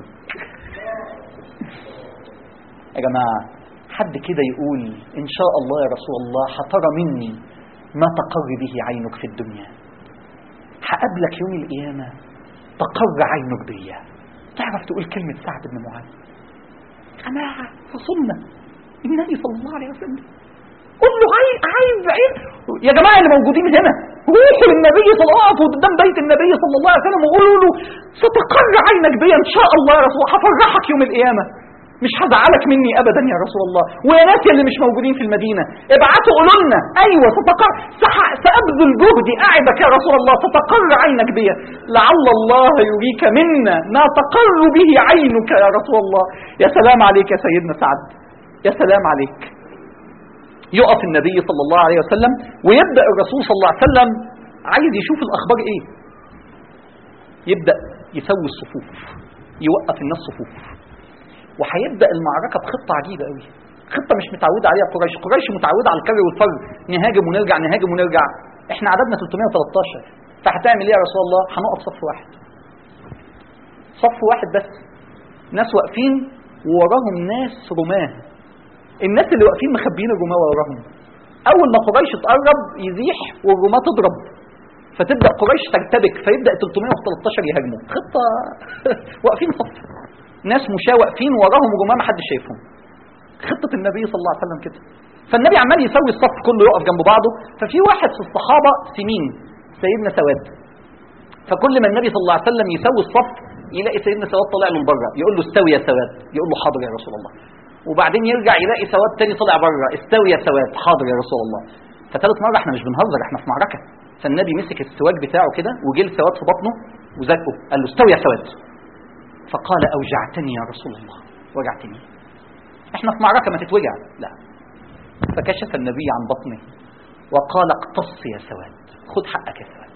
يا جماعة حد كده يقول إن شاء الله يا رسول الله هترى مني ما تقر به عينك في الدنيا هقابلك يوم القيامة تقر عينك بيا تعرف تقول كلمة سعد بن معاذ جماعة فصلنا النبي صلى الله عليه وسلم قل له عايز عايز عايز يا جماعة اللي موجودين هنا روحوا للنبي صلى الله عليه وسلم قدام بيت النبي صلى الله عليه وسلم وقولوا له ستقر عينك بيا ان شاء الله يا رسول الله هفرحك يوم القيامة مش هزعلك مني ابدا يا رسول الله ويا ناس اللي مش موجودين في المدينه ابعتوا قولوا لنا ايوه ستقر سح- سابذل جهدي اعدك يا رسول الله ستقر عينك بي لعل الله يريك منا ما تقر به عينك يا رسول الله يا سلام عليك يا سيدنا سعد يا سلام عليك يقف النبي صلى الله عليه وسلم ويبدا الرسول صلى الله عليه وسلم عايز يشوف الاخبار ايه يبدا يسوي الصفوف يوقف الناس صفوف وهيبدا المعركه بخطه عجيبه قوي خطه مش متعوده عليها قريش قريش متعوده على الكر والفر نهاجم ونرجع نهاجم ونرجع احنا عددنا 313 فهتعمل ايه يا رسول الله هنقف صف واحد صف واحد بس ناس واقفين ووراهم ناس رماه الناس اللي واقفين مخبيين الرماه وراهم اول ما قريش تقرب يزيح والرماه تضرب فتبدا قريش ترتبك فيبدا 313 يهاجموا خطه واقفين صف ناس مشاة واقفين وراهم رماه ما حدش شايفهم خطه النبي صلى الله عليه وسلم كده فالنبي عمال يسوي الصف كله يقف جنب بعضه ففي واحد في الصحابه سمين سيدنا سواد فكل ما النبي صلى الله عليه وسلم يسوي الصف يلاقي سيدنا سواد طالع له لبره يقول له استوي يا سواد يقول له حاضر يا رسول الله وبعدين يرجع يلاقي سواد تاني طالع بره استوي يا سواد حاضر يا رسول الله فثالث مره احنا مش بنهزر احنا في معركه فالنبي مسك السواك بتاعه كده وجه لسواد في بطنه وزقه قال له استوي يا سواد فقال أوجعتني يا رسول الله وجعتني احنا في معركة ما تتوجع لا فكشف النبي عن بطنه وقال اقتص يا سواد خد حقك يا سواد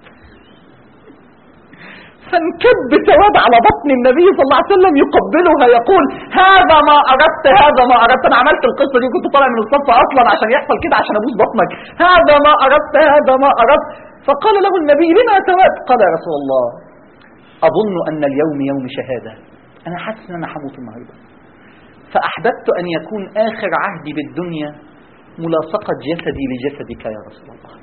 فانكب سواد على بطن النبي صلى الله عليه وسلم يقبلها يقول هذا ما اردت هذا ما اردت انا عملت القصه دي كنت طالع من الصف اصلا عشان يحصل كده عشان ابوس بطنك هذا ما اردت هذا ما اردت فقال له النبي لما يا سواد قال يا رسول الله اظن ان اليوم يوم شهاده انا حاسس ان انا هموت النهارده فاحببت ان يكون اخر عهدي بالدنيا ملاصقه جسدي لجسدك يا رسول الله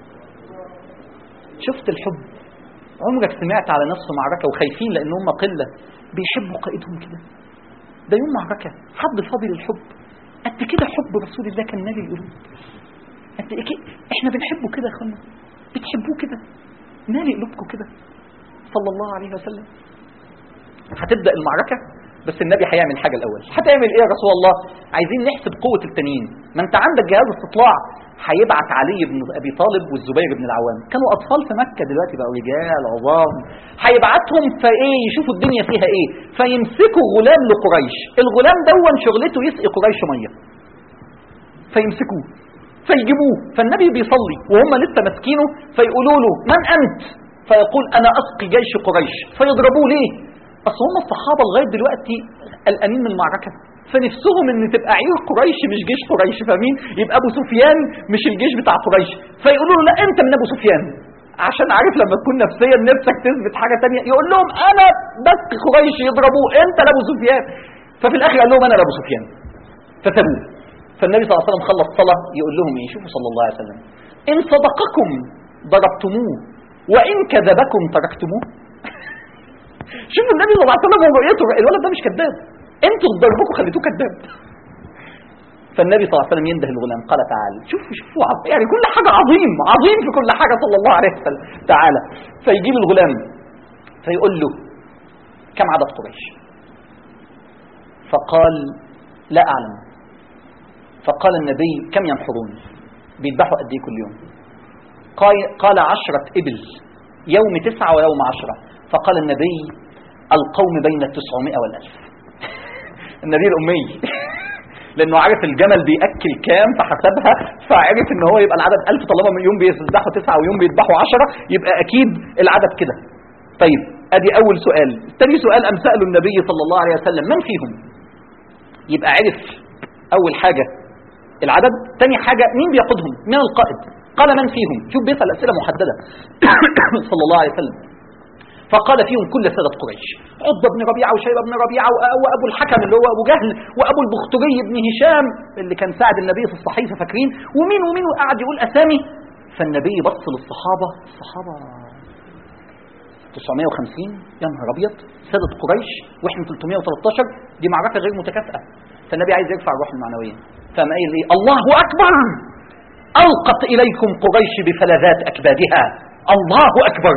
شفت الحب عمرك سمعت على ناس في معركة وخايفين لأن هم قلة بيحبوا قائدهم كده ده يوم معركة حد فاضي للحب قد كده حب رسول الله كان مالي القلوب قد إيه كده احنا بنحبه كده يا اخوانا بتحبوه كده مالي قلوبكم كده صلى الله عليه وسلم هتبدأ المعركة بس النبي هيعمل حاجة الأول هتعمل إيه يا رسول الله عايزين نحسب قوة التانيين ما أنت عندك جهاز استطلاع هيبعت علي بن ابي طالب والزبير بن العوام كانوا اطفال في مكه دلوقتي بقوا رجال عظام هيبعتهم فايه يشوفوا الدنيا فيها ايه فيمسكوا غلام لقريش الغلام دون شغلته يسقي قريش ميه فيمسكوه فيجيبوه فالنبي بيصلي وهم لسه ماسكينه فيقولوا له من انت فيقول انا اسقي جيش قريش فيضربوه ليه اصل هم الصحابه لغايه دلوقتي قلقانين من المعركه فنفسهم ان تبقى عير قريش مش جيش قريش فاهمين يبقى ابو سفيان مش الجيش بتاع قريش فيقولوا له لا انت من ابو سفيان عشان عارف لما تكون نفسيا نفسك تثبت حاجه تانية يقول لهم انا بس قريش يضربوه انت لابو سفيان ففي الاخر قال لهم انا لابو سفيان فسابوه فالنبي صلى الله عليه وسلم خلص صلاه يقول لهم ايه شوفوا صلى الله عليه وسلم ان صدقكم ضربتموه وان كذبكم تركتموه شوفوا النبي صلى الله عليه وسلم ورؤيته الولد ده مش كذاب انتوا ضربكم خليتوه كذاب فالنبي صلى الله عليه وسلم ينده الغلام قال تعال شوفوا شوفوا عظ... يعني كل حاجة عظيم عظيم في كل حاجة صلى الله عليه وسلم تعالى فيجيب الغلام فيقول له كم عدد قريش فقال لا أعلم فقال النبي كم ينحرون بيذبحوا قد ايه كل يوم قال, قال عشرة إبل يوم تسعة ويوم عشرة فقال النبي القوم بين التسعمائة والألف النبي الأمي لأنه عارف الجمل بيأكل كام فحسبها فعرف إن هو يبقى العدد ألف طالما يوم بيذبحوا تسعة ويوم بيذبحوا عشرة يبقى أكيد العدد كده طيب أدي أول سؤال تاني سؤال أم سألوا النبي صلى الله عليه وسلم من فيهم يبقى عرف أول حاجة العدد تاني حاجة مين بيقودهم من القائد قال من فيهم شوف بيسأل أسئلة محددة صلى الله عليه وسلم فقال فيهم كل سادة قريش عضة بن ربيعة وشيبة بن ربيعة وأبو الحكم اللي هو أبو جهل وأبو البختري بن هشام اللي كان ساعد النبي في الصحيفة فاكرين ومين ومين وقعد يقول أسامي فالنبي بص للصحابة الصحابة 950 يا نهار أبيض سادة قريش وإحنا 313 دي معركة غير متكافئة فالنبي عايز يرفع الروح المعنوية فقام قايل إيه الله أكبر ألقت إليكم قريش بفلذات أكبادها الله أكبر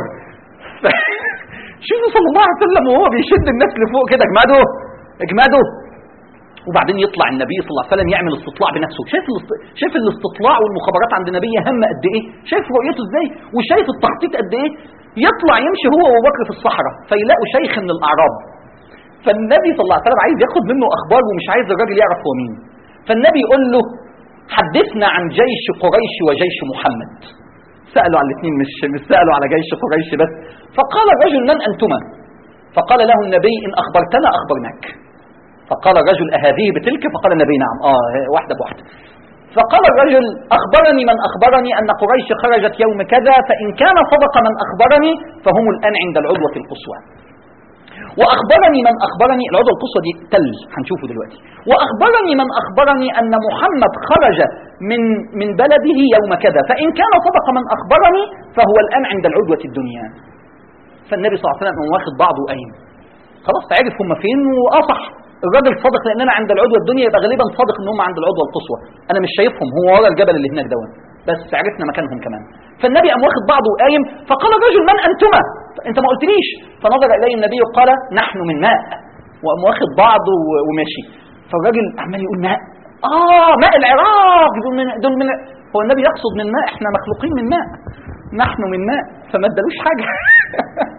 شوفوا صلى الله عليه وسلم وهو بيشد الناس لفوق كده اجمدوا اجمدوا وبعدين يطلع النبي صلى الله عليه وسلم يعمل استطلاع بنفسه شايف الاست... شايف الاستطلاع والمخابرات عند النبي هم قد ايه شايف رؤيته ازاي وشايف التخطيط قد ايه يطلع يمشي هو وابو بكر في الصحراء فيلاقوا شيخ من الاعراب فالنبي صلى الله عليه وسلم عايز ياخد منه اخبار ومش عايز الراجل يعرف هو مين فالنبي يقول له حدثنا عن جيش قريش وجيش محمد سألوا على الاثنين مش مش سألوا على جيش قريش بس فقال الرجل من أنتما فقال له النبي إن أخبرتنا أخبرناك فقال الرجل أهذه بتلك فقال النبي نعم آه واحدة بواحدة فقال الرجل أخبرني من أخبرني أن قريش خرجت يوم كذا فإن كان صدق من أخبرني فهم الآن عند العدوة القصوى وأخبرني من أخبرني العضو القصوى دي تل هنشوفه دلوقتي وأخبرني من أخبرني أن محمد خرج من من بلده يوم كذا فإن كان صدق من أخبرني فهو الآن عند العدوة الدنيا فالنبي صلى الله عليه وسلم واخد بعضه قايم خلاص عرف هم فين وأصح الراجل صادق لان انا عند العدوى الدنيا يبقى غالبا صادق ان هم عند العدوى القصوى انا مش شايفهم هو ورا الجبل اللي هناك دون بس عرفنا مكانهم كمان فالنبي قام واخد بعضه وقايم فقال الرجل من انتما انت ما قلتليش فنظر اليه النبي وقال نحن من ماء وقام واخد بعضه وماشي فالراجل عمال يقول ماء اه ماء العراق دول من دول من هو النبي يقصد من ماء احنا مخلوقين من ماء نحن من ماء فما ادالوش حاجه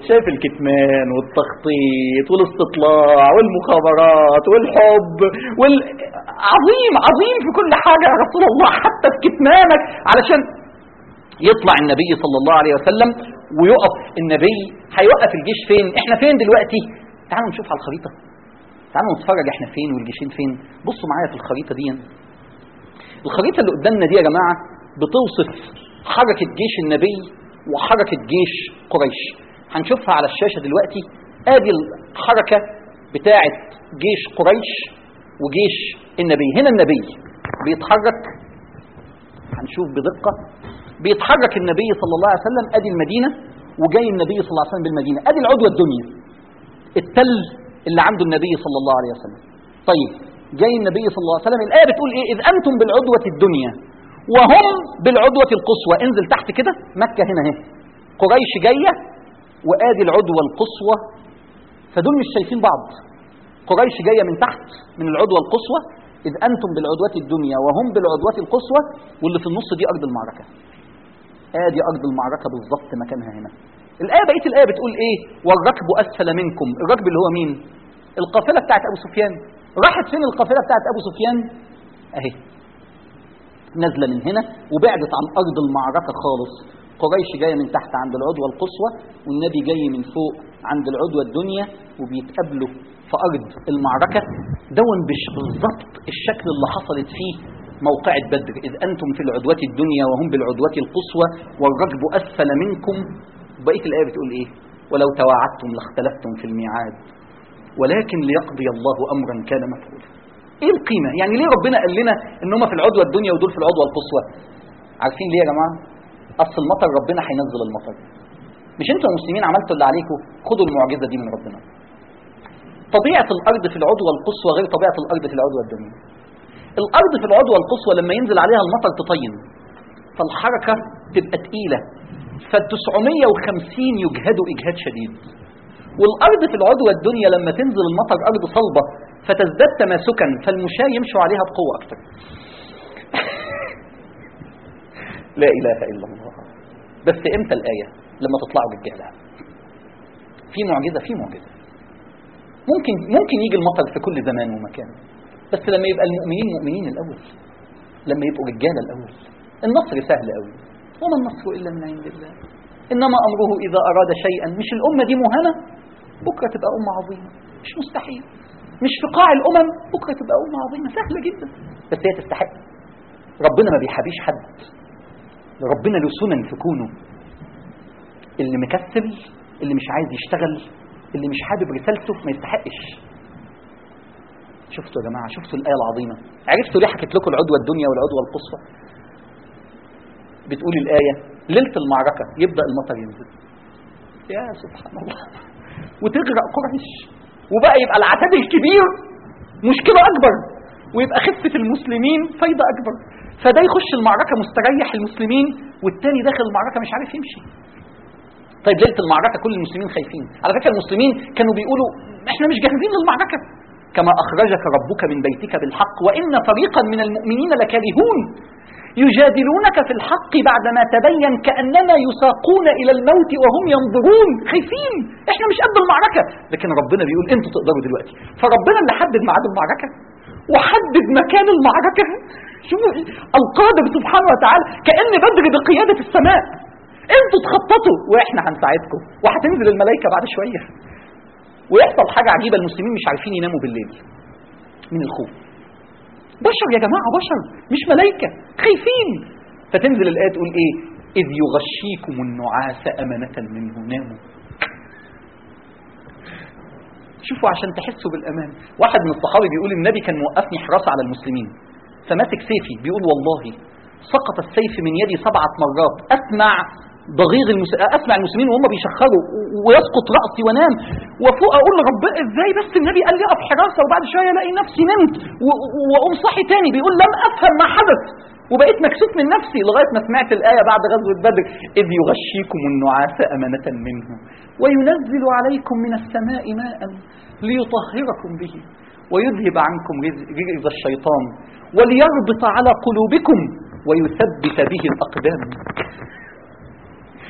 شايف الكتمان والتخطيط والاستطلاع والمخابرات والحب وال... عظيم عظيم في كل حاجة يا رسول الله حتى في كتمانك علشان يطلع النبي صلى الله عليه وسلم ويقف النبي هيوقف الجيش فين احنا فين دلوقتي تعالوا نشوف على الخريطة تعالوا نتفرج احنا فين والجيشين فين بصوا معايا في الخريطة دي الخريطة اللي قدامنا دي يا جماعة بتوصف حركة جيش النبي وحركة جيش قريش هنشوفها على الشاشة دلوقتي ادي الحركة بتاعة جيش قريش وجيش النبي هنا النبي بيتحرك هنشوف بدقة بيتحرك النبي صلى الله عليه وسلم ادي المدينة وجاي النبي صلى الله عليه وسلم بالمدينة ادي العدوى الدنيا التل اللي عنده النبي صلى الله عليه وسلم طيب جاي النبي صلى الله عليه وسلم الآية بتقول ايه إذ أنتم بالعدوة الدنيا وهم بالعدوة القصوى انزل تحت كده مكة هنا اهي قريش جاية وادي العدوة القصوى فدول مش شايفين بعض قريش جاية من تحت من العدوة القصوى إذ أنتم بالعدوة الدنيا وهم بالعدوة القصوى واللي في النص دي أرض المعركة آدي أرض المعركة بالظبط مكانها هنا الآية بقية الآية بتقول إيه والركب أسفل منكم الركب اللي هو مين القافلة بتاعت أبو سفيان راحت فين القافلة بتاعت أبو سفيان أهي نازلة من هنا وبعدت عن أرض المعركة خالص قريش جاية من تحت عند العدوى القصوى والنبي جاي من فوق عند العدوى الدنيا وبيتقابلوا في أرض المعركة دون بش بالظبط الشكل اللي حصلت فيه موقعة بدر إذ أنتم في العدوة الدنيا وهم بالعدوة القصوى والركب أسفل منكم بقية الآية بتقول إيه ولو تواعدتم لاختلفتم في الميعاد ولكن ليقضي الله أمرا كان مفعولا ايه القيمة يعني ليه ربنا قال لنا ان هم في العدوى الدنيا ودول في العدوى القصوى عارفين ليه يا جماعة اصل المطر ربنا هينزل المطر مش انتوا المسلمين عملتوا اللي عليكم خدوا المعجزة دي من ربنا طبيعة الارض في العدوى القصوى غير طبيعة الارض في العدوى الدنيا الارض في العدوى القصوى لما ينزل عليها المطر تطين فالحركة تبقى تقيلة فال 950 يجهدوا اجهاد شديد والارض في العدوى الدنيا لما تنزل المطر ارض صلبة فتزداد تماسكا فالمشاة يمشوا عليها بقوة أكثر لا إله إلا الله بس إمتى الآية لما تطلعوا رجالة في معجزة في معجزة ممكن ممكن يجي المطر في كل زمان ومكان بس لما يبقى المؤمنين مؤمنين الأول لما يبقوا رجالة الأول النصر سهل قوي وما النصر إلا من عند الله إنما أمره إذا أراد شيئا مش الأمة دي مهنة بكرة تبقى أمة عظيمة مش مستحيل مش في قاع الأمم بكرة تبقى أمة عظيمة سهلة جدا بس هي تستحق ربنا ما بيحابيش حد ربنا له سنن في كونه اللي مكسل اللي مش عايز يشتغل اللي مش حابب رسالته ما يستحقش شفتوا يا جماعة شفتوا الآية العظيمة عرفتوا ليه حكيت لكم العدوى الدنيا والعدوى القصوى بتقول الآية ليلة المعركة يبدأ المطر ينزل يا سبحان الله وتغرق قريش وبقى يبقى العتاد الكبير مشكلة أكبر ويبقى خفة المسلمين فايدة أكبر فده يخش المعركة مستريح المسلمين والتاني داخل المعركة مش عارف يمشي طيب ليلة المعركة كل المسلمين خايفين على فكرة المسلمين كانوا بيقولوا احنا مش جاهزين للمعركة كما أخرجك ربك من بيتك بالحق وإن فريقا من المؤمنين لكارهون يجادلونك في الحق بعدما تبين كأنما يساقون إلى الموت وهم ينظرون خايفين احنا مش قد المعركة لكن ربنا بيقول انتوا تقدروا دلوقتي فربنا اللي حدد ميعاد المعركة وحدد مكان المعركة شوفوا القادر سبحانه وتعالى كأن بدر بقيادة السماء انتوا تخططوا واحنا هنساعدكم وهتنزل الملائكة بعد شوية ويحصل حاجة عجيبة المسلمين مش عارفين يناموا بالليل من الخوف بشر يا جماعة بشر مش ملائكة خايفين فتنزل الآية تقول إيه إذ يغشيكم النعاس أمنة منه ناموا شوفوا عشان تحسوا بالأمان واحد من الصحابي بيقول النبي كان موقفني حراسة على المسلمين فماسك سيفي بيقول والله سقط السيف من يدي سبعة مرات أسمع ضغيغ المس... اسمع المسلمين وهم بيشخروا ويسقط راسي وانام وفوق اقول لرب ازاي بس النبي قال لي اقف حراسه وبعد شويه الاقي نفسي نمت واقوم صاحي تاني بيقول لم افهم ما حدث وبقيت مكسوف من نفسي لغايه ما سمعت الايه بعد غزوه بدر اذ يغشيكم النعاس امانه منه وينزل عليكم من السماء ماء ليطهركم به ويذهب عنكم رجز الشيطان وليربط على قلوبكم ويثبت به الاقدام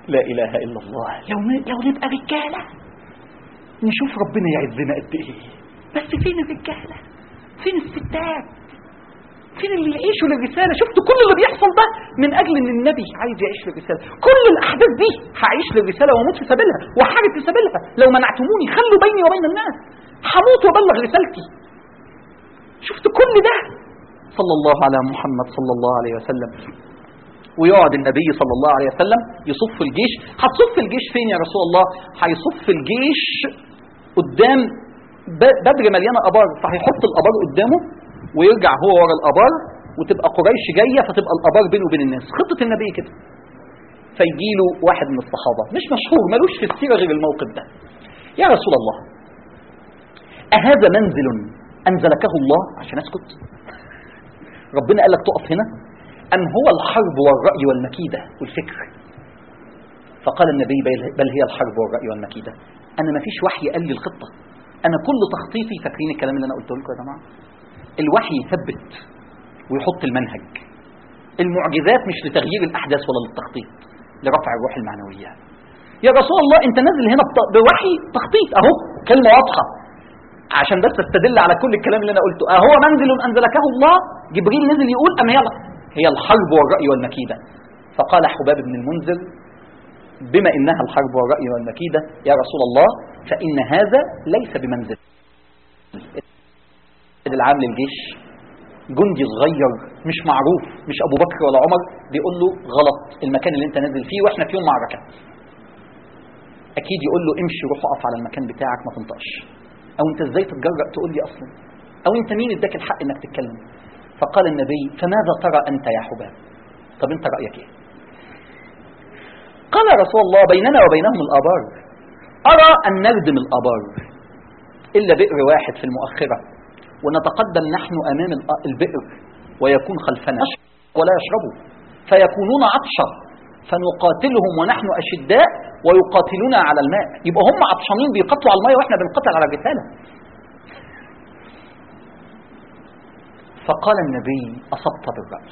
لا إله إلا الله لو لو نبقى رجالة نشوف ربنا يعزنا قد إيه بس فين الرجالة فين الستات فين اللي يعيشوا للرسالة شفتوا كل اللي بيحصل ده من أجل أن النبي عايز يعيش للرسالة كل الأحداث دي هعيش للرسالة وأموت في سبيلها وحارب في سبيلها لو منعتموني خلوا بيني وبين الناس هموت وأبلغ رسالتي شفت كل ده صلى الله على محمد صلى الله عليه وسلم ويقعد النبي صلى الله عليه وسلم يصف الجيش هتصف الجيش فين يا رسول الله هيصف الجيش قدام ب- بدر مليانه ابار فهيحط الابار قدامه ويرجع هو ورا الابار وتبقى قريش جايه فتبقى الابار بينه وبين الناس خطه النبي كده فيجي له واحد من الصحابه مش مشهور ملوش في السيره غير الموقف ده يا رسول الله أهذا منزل أنزلكه الله عشان أسكت ربنا قال لك تقف هنا أم هو الحرب والرأي والمكيدة والفكر فقال النبي بل- بل هي الحرب والرأي والمكيدة أنا ما فيش وحي قال لي الخطة أنا كل تخطيطي فاكرين الكلام اللي أنا قلته لكم يا جماعة الوحي يثبت ويحط المنهج المعجزات مش لتغيير الأحداث ولا للتخطيط لرفع الروح المعنوية يا رسول الله انت نازل هنا بت- بوحي تخطيط اهو كلمه واضحه عشان بس استدل على كل الكلام اللي انا قلته اهو منزل انزلكه الله جبريل نزل يقول ام هي هي الحرب والراي والمكيده فقال حباب بن المنذر بما انها الحرب والراي والمكيده يا رسول الله فان هذا ليس بمنزل العام للجيش جندي صغير مش معروف مش ابو بكر ولا عمر بيقول له غلط المكان اللي انت نازل فيه واحنا في يوم معركه اكيد يقول له امشي روح اقف على المكان بتاعك ما تنطقش او انت ازاي تتجرأ تقول لي اصلا او انت مين اداك الحق انك تتكلم فقال النبي فماذا ترى انت يا حباب طب انت رايك ايه قال يا رسول الله بيننا وبينهم الابار ارى ان نردم الابار الا بئر واحد في المؤخره ونتقدم نحن امام الأ- البئر ويكون خلفنا ولا يشربوا فيكونون عطشا فنقاتلهم ونحن اشداء ويقاتلونا على الماء يبقى هم عطشانين بيقاتلوا على الماء واحنا بنقاتل على الرساله فقال النبي اصبت بالراي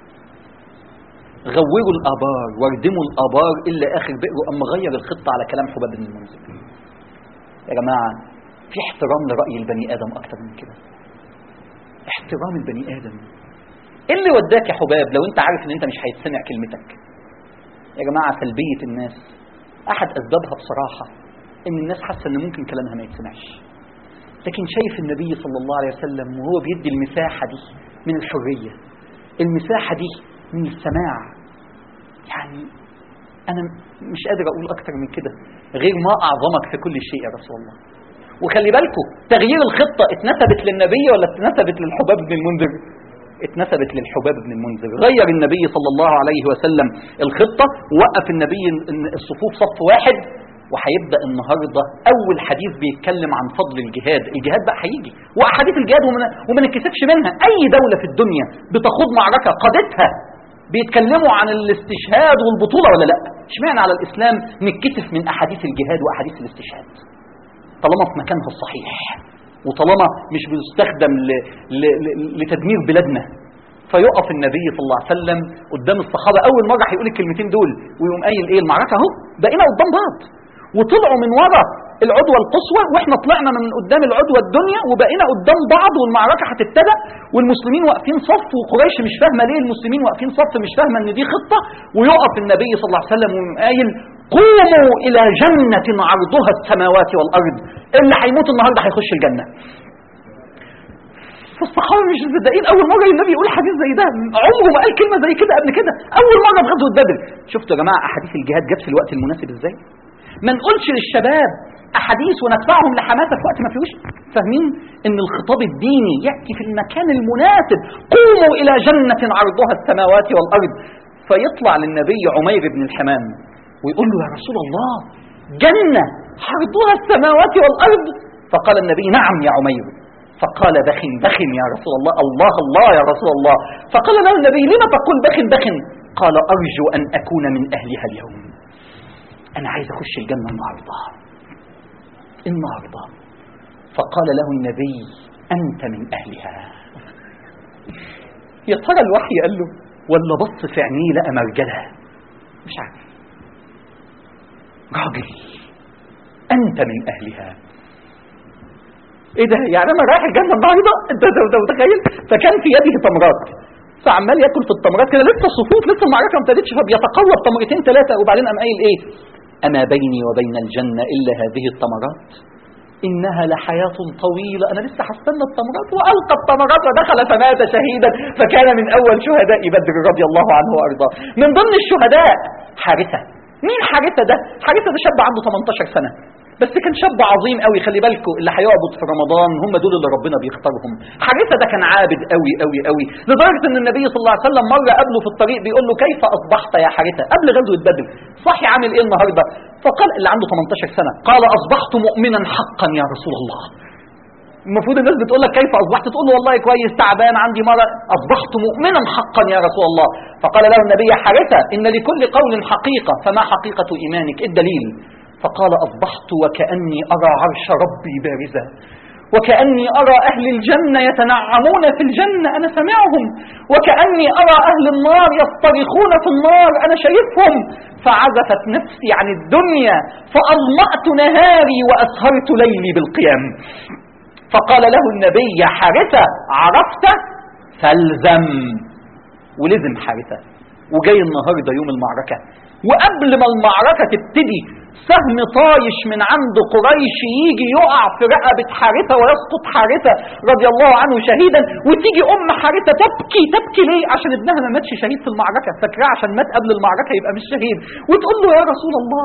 غوروا الابار واردموا الابار الا اخر بئر اما غير الخطه على كلام حباب بن المنذر يا جماعه في احترام لراي البني ادم اكتر من كده احترام البني ادم ايه اللي وداك يا حباب لو انت عارف ان انت مش هيتسمع كلمتك يا جماعه سلبيه الناس احد اسبابها بصراحه ان الناس حاسه ان ممكن كلامها ما يتسمعش لكن شايف النبي صلى الله عليه وسلم وهو بيدي المساحه دي من الحريه المساحه دي من السماع يعني انا مش قادر اقول اكتر من كده غير ما اعظمك في كل شيء يا رسول الله وخلي بالكم تغيير الخطه اتنسبت للنبي ولا اتنسبت للحباب بن المنذر اتنسبت للحباب بن المنذر غير النبي صلى الله عليه وسلم الخطه ووقف النبي ال- الصفوف صف واحد وهيبدا النهارده اول حديث بيتكلم عن فضل الجهاد الجهاد بقى هيجي واحاديث الجهاد وما وما نتكسفش منها اي دوله في الدنيا بتخوض معركه قادتها بيتكلموا عن الاستشهاد والبطوله ولا لا اشمعنى على الاسلام نتكسف من احاديث الجهاد واحاديث الاستشهاد طالما في مكانها الصحيح وطالما مش بيستخدم ل... ل... ل... لتدمير بلادنا فيقف النبي صلى الله عليه وسلم قدام الصحابه اول مره هيقول الكلمتين دول ويقوم قايل ايه المعركه اهو بقينا قدام بعض وطلعوا من ورا العدوى القصوى واحنا طلعنا من قدام العدوى الدنيا وبقينا قدام بعض والمعركه هتبتدى والمسلمين واقفين صف وقريش مش فاهمه ليه المسلمين واقفين صف مش فاهمه ان دي خطه ويقف النبي صلى الله عليه وسلم ويقوم قايل قوموا الى جنه عرضها السماوات والارض اللي هيموت النهارده هيخش الجنه فالصحابه مش مصدقين اول مره النبي يقول حديث زي ده عمره ما قال كلمه زي كده قبل كده اول مره في غزوه بدر شفتوا يا جماعه احاديث الجهاد جت في الوقت المناسب ازاي ما نقولش للشباب احاديث وندفعهم لحماسه في وقت ما فيهوش فاهمين ان الخطاب الديني ياتي في المكان المناسب قوموا الى جنه عرضها السماوات والارض فيطلع للنبي عمير بن الحمام ويقول له يا رسول الله جنه عرضها السماوات والارض فقال النبي نعم يا عمير فقال بخن بخن يا رسول الله الله الله يا رسول الله فقال له النبي لما تقول بخن بخن قال أرجو أن أكون من أهلها اليوم أنا عايز أخش الجنة النهاردة النهاردة فقال له النبي أنت من أهلها يا ترى الوحي قال له ولا بص في عينيه لقى مرجلة مش عارف راجل أنت من أهلها ايه ده يعني انا رايح الجنه النهارده انت انت متخيل فكان في يده تمرات فعمال ياكل في التمرات كده لسه الصفوف لسه المعركه ما ابتدتش فبيتقوى تمرتين ثلاثه وبعدين قام قايل ايه اما بيني وبين الجنه الا هذه التمرات انها لحياه طويله انا لسه هستنى التمرات والقى التمرات ودخل فمات شهيدا فكان من اول شهداء بدر رضي الله عنه وارضاه من ضمن الشهداء حارثه مين حارثه ده حارثه ده شاب عنده 18 سنه بس كان شاب عظيم قوي خلي بالكم اللي هيعبد في رمضان هم دول اللي ربنا بيختارهم حارثه ده كان عابد قوي قوي قوي لدرجه ان النبي صلى الله عليه وسلم مره قابله في الطريق بيقول له كيف اصبحت يا حارثه قبل غزوه بدر صحي عامل ايه النهارده فقال اللي عنده 18 سنه قال اصبحت مؤمنا حقا يا رسول الله المفروض الناس بتقول لك كيف اصبحت تقول له والله كويس تعبان عندي مرض اصبحت مؤمنا حقا يا رسول الله فقال له النبي يا حارثه ان لكل قول حقيقه فما حقيقه ايمانك ايه الدليل فقال أصبحت وكأني أرى عرش ربي بارزا وكأني أرى أهل الجنة يتنعمون في الجنة أنا سمعهم وكأني أرى أهل النار يصطرخون في النار أنا شايفهم فعزفت نفسي عن الدنيا فأظمأت نهاري وأسهرت ليلي بالقيام فقال له النبي يا حارثة عرفت فالزم ولزم حارثة وجاي النهاردة يوم المعركة وقبل ما المعركة تبتدي سهم طايش من عند قريش يجي يقع في رقبة حارثة ويسقط حارثة رضي الله عنه شهيدا وتيجي أم حارثة تبكي تبكي ليه عشان ابنها ما ماتش شهيد في المعركة فاكراه عشان مات قبل المعركة يبقى مش شهيد وتقول له يا رسول الله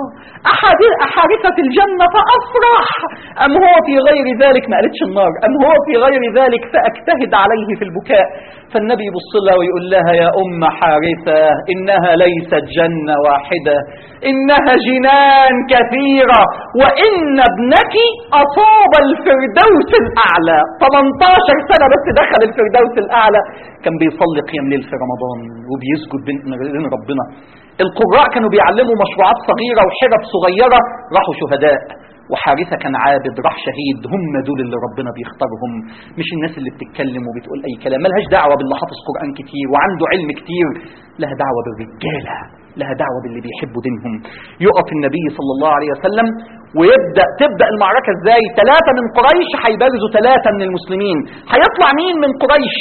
أحارثة في الجنة فأفرح أم هو في غير ذلك ما قالتش النار أم هو في غير ذلك فأجتهد عليه في البكاء فالنبي يبص لها ويقول لها يا أم حارثة إنها ليست جنة واحدة إنها جنان كثيرة وإن ابنك أصاب الفردوس الأعلى 18 سنة بس دخل الفردوس الأعلى كان بيصلي قيام ليل في رمضان وبيسجد بين ربنا القراء كانوا بيعلموا مشروعات صغيرة وحرف صغيرة راحوا شهداء وحارثة كان عابد راح شهيد هم دول اللي ربنا بيختارهم مش الناس اللي بتتكلم وبتقول أي كلام ملهاش دعوة باللي حافظ قرآن كتير وعنده علم كتير لها دعوة بالرجالة لها دعوة باللي بيحبوا دينهم يقف النبي صلى الله عليه وسلم ويبدأ تبدأ المعركة ازاي ثلاثة من قريش هيبارزوا ثلاثة من المسلمين هيطلع مين من قريش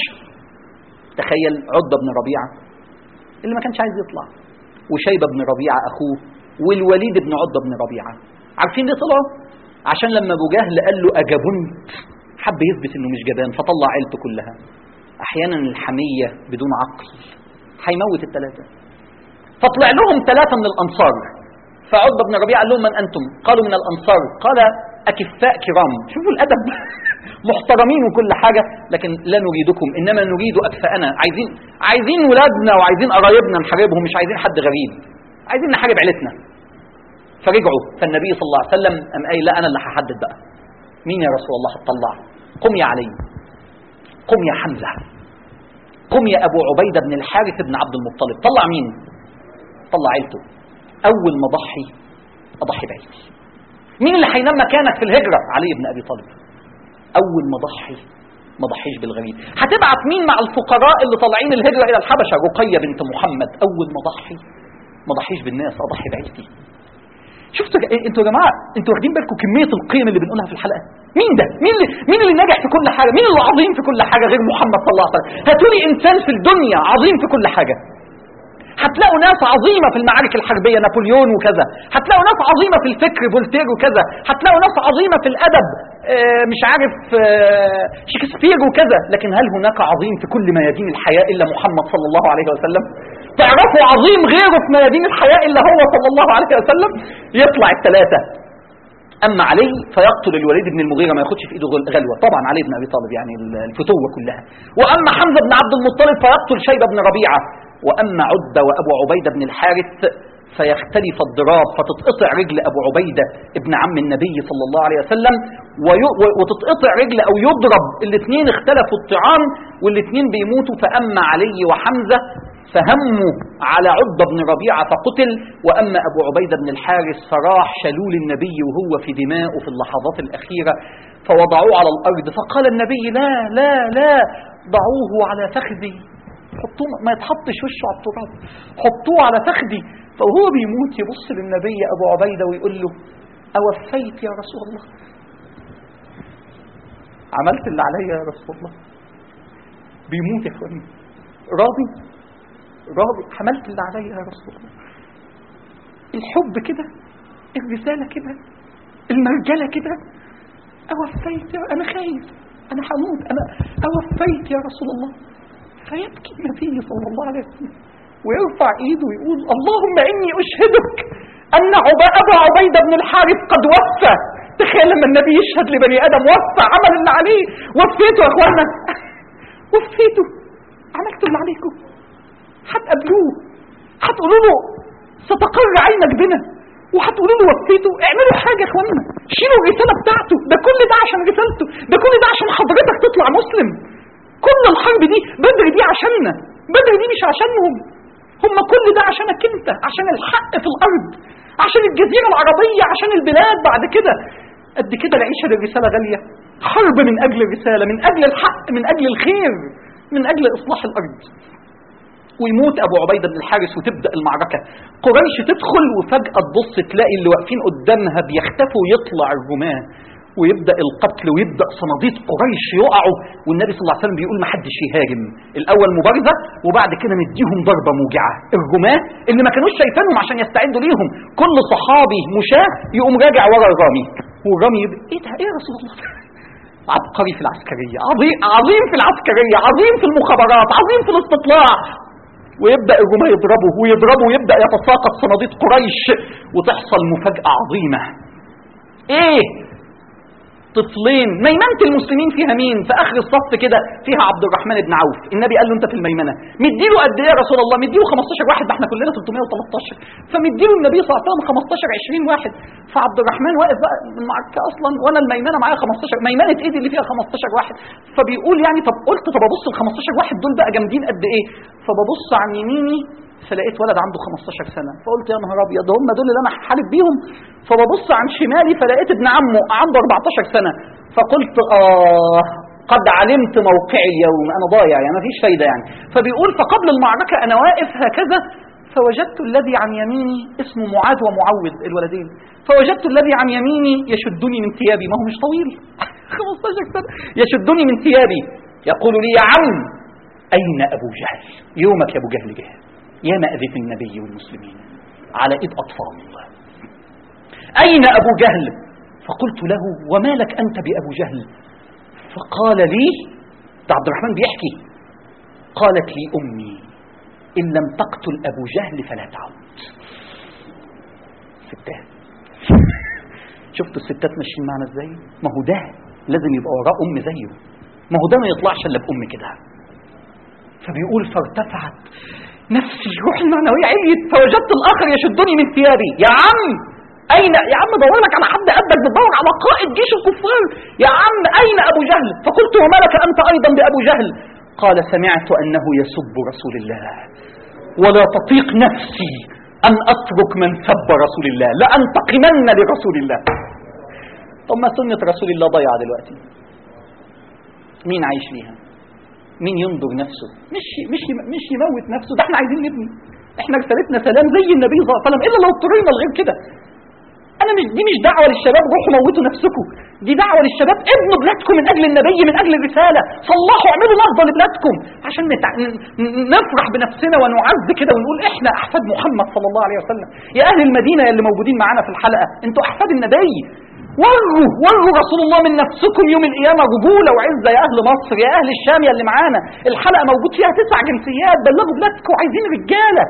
تخيل عدة بن ربيعة اللي ما كانش عايز يطلع وشيبة بن ربيعة أخوه والوليد بن عدة بن ربيعة عارفين ليه طلعوا عشان لما ابو جهل قال له اجبنت حب يثبت انه مش جبان فطلع عيلته كلها احيانا الحميه بدون عقل هيموت الثلاثه فطلع لهم ثلاثه من الانصار فعتبه بن ربيعه قال لهم من انتم قالوا من الانصار قال اكفاء كرام شوفوا الادب محترمين وكل حاجه لكن لا نريدكم انما نريد اكفاءنا عايزين عايزين ولادنا وعايزين قرايبنا نحاربهم مش عايزين حد غريب عايزين نحارب عيلتنا فرجعوا فالنبي صلى الله عليه وسلم قام قايل لا انا اللي هحدد بقى مين يا رسول الله هتطلع قم يا علي قم يا حمزه قم يا ابو عبيده بن الحارث بن عبد المطلب طلع مين طلع عيلته اول ما اضحي اضحي بعيلتي مين اللي هينام مكانك في الهجره علي بن ابي طالب اول ما اضحي ما ضحيش بالغريب هتبعت مين مع الفقراء اللي طالعين الهجره الى الحبشه رقيه بنت محمد اول ما اضحي ما ضحيش بالناس اضحي بعيلتي شفتوا انتوا يا جماعه انتوا واخدين بالكم كميه القيم اللي بنقولها في الحلقه مين ده مين اللي مين اللي نجح في كل حاجه مين اللي عظيم في كل حاجه غير محمد صلى الله عليه وسلم هاتوا لي انسان في الدنيا عظيم في كل حاجه هتلاقوا ناس عظيمه في المعارك الحربيه نابليون وكذا هتلاقوا ناس عظيمه في الفكر فولتير وكذا هتلاقوا ناس عظيمه في الادب اه مش عارف اه شكسبير وكذا لكن هل هناك عظيم في كل ميادين الحياه الا محمد صلى الله عليه وسلم تعرفوا عظيم غيره في ميادين الحياة إلا هو صلى الله عليه وسلم يطلع الثلاثة أما علي فيقتل الوليد بن المغيرة ما ياخدش في إيده غلوة طبعا علي بن أبي طالب يعني الفتوة كلها وأما حمزة بن عبد المطلب فيقتل شيبة بن ربيعة وأما عدة وأبو عبيدة بن الحارث فيختلف الضراب فتتقطع رجل أبو عبيدة ابن عم النبي صلى الله عليه وسلم وتتقطع رجل أو يضرب الاثنين اختلفوا الطعام والاثنين بيموتوا فأما علي وحمزة فهموا على عدة بن ربيعة فقتل وأما أبو عبيدة بن الحارث فراح شلول النبي وهو في دماؤه في اللحظات الأخيرة فوضعوه على الأرض فقال النبي لا لا لا ضعوه على فخذي حطوه ما يتحطش وشه على التراب حطوه على فخدي فهو بيموت يبص للنبي ابو عبيده ويقول له اوفيت يا رسول الله عملت اللي عليا يا رسول الله بيموت يا اخواني راضي راضي عملت اللي عليا يا رسول الله الحب كده الرساله كده المرجله كده اوفيت يا انا خايف انا هموت انا اوفيت يا رسول الله فيبكي النبي صلى الله عليه وسلم ويرفع ايده ويقول اللهم اني اشهدك ان عب- ابا عبيده بن الحارث قد وفى تخيل لما النبي يشهد لبني ادم وفى عمل اللي عليه وفيته يا اخوانا وفيته عملتوا اللي عليكم هتقابلوه هتقولوا له ستقر عينك بنا وهتقولوا له وفيته اعملوا حاجه يا اخوانا شيلوا الرساله بتاعته ده كل ده عشان رسالته ده كل ده عشان حضرتك تطلع مسلم كل الحرب دي بدر دي عشاننا بدر دي مش عشانهم هم كل ده عشانك انت عشان الحق في الارض عشان الجزيره العربيه عشان البلاد بعد كده قد كده العيشه للرساله غاليه حرب من اجل الرساله من اجل الحق من اجل الخير من اجل اصلاح الارض ويموت ابو عبيده بن الحارث وتبدا المعركه قريش تدخل وفجاه تبص تلاقي اللي واقفين قدامها بيختفوا يطلع الرماه ويبدا القتل ويبدا صناديد قريش يقعوا والنبي صلى الله عليه وسلم بيقول ما حدش يهاجم الاول مبارزه وبعد كده نديهم ضربه موجعه الرماه اللي ما كانوش شايفينهم عشان يستعدوا ليهم كل صحابي مشاه يقوم راجع ورا الرامي والرامي يبقى ايه ده ايه يا رسول الله عبقري في العسكريه عظيم عظيم في العسكريه عظيم في المخابرات عظيم في الاستطلاع ويبدا الرماه يضربه ويضربه ويبدا يتساقط صناديد قريش وتحصل مفاجاه عظيمه ايه طفلين ميمنة المسلمين فيها مين في اخر الصف كده فيها عبد الرحمن بن عوف النبي قال له انت في الميمنه مديله قد ايه يا رسول الله مديله 15 واحد ده احنا كلنا 313 فمديله النبي صلى الله عليه وسلم 15 20 واحد فعبد الرحمن واقف بقى المعركه اصلا وانا الميمنه معايا 15 ميمنه ايدي اللي فيها 15 واحد فبيقول يعني طب قلت طب ابص ال 15 واحد دول بقى جامدين قد ايه فببص عن يميني فلقيت ولد عنده 15 سنة فقلت يا نهار أبيض هم دول اللي أنا هحارب بيهم فببص عن شمالي فلقيت ابن عمه عنده 14 سنة فقلت آه قد علمت موقعي اليوم أنا ضايع يعني مفيش فايدة يعني فبيقول فقبل المعركة أنا واقف هكذا فوجدت الذي عن يميني اسمه معاذ ومعوذ الولدين فوجدت الذي عن يميني يشدني من ثيابي ما هو مش طويل 15 سنة يشدني من ثيابي يقول لي يا عم أين أبو جهل يومك يا أبو جهل جه يا مأذف النبي والمسلمين على إيد أطفال أين أبو جهل فقلت له وما لك أنت بأبو جهل فقال لي ده عبد الرحمن بيحكي قالت لي أمي إن لم تقتل أبو جهل فلا تعود ستات شفتوا الستات ماشيين معنا ازاي ما هو ده لازم يبقى وراه أم زيه ما هو ده ما يطلعش إلا بأم كده فبيقول فارتفعت نفسي روح المعنوية عليت فوجدت الآخر يشدني من ثيابي يا عم أين يا عم دور لك على حد قدك بتدور على قائد جيش الكفار يا عم أين أبو جهل فقلت وما لك أنت أيضا بأبو جهل قال سمعت أنه يسب رسول الله ولا تطيق نفسي أن أترك من سب رسول الله لأنتقمن لرسول الله طب ما سنة رسول الله ضيعة دلوقتي مين عايش فيها مين ينظر نفسه مش مش مش يموت نفسه ده احنا عايزين نبني احنا رسالتنا سلام زي النبي صلى الله عليه وسلم الا لو اضطرينا لغير كده انا مش دي مش دعوه للشباب روحوا موتوا نفسكم دي دعوه للشباب ابنوا بلادكم من اجل النبي من اجل الرساله صلحوا اعملوا نهضه لبلادكم عشان نتع... نفرح بنفسنا ونعز كده ونقول احنا احفاد محمد صلى الله عليه وسلم يا اهل المدينه اللي موجودين معانا في الحلقه انتوا احفاد النبي وروا وروا رسول الله من نفسكم يوم القيامة رجولة وعزة يا أهل مصر يا أهل الشام يا اللي معانا الحلقة موجود فيها تسع جنسيات بلغوا بلادكم عايزين رجالة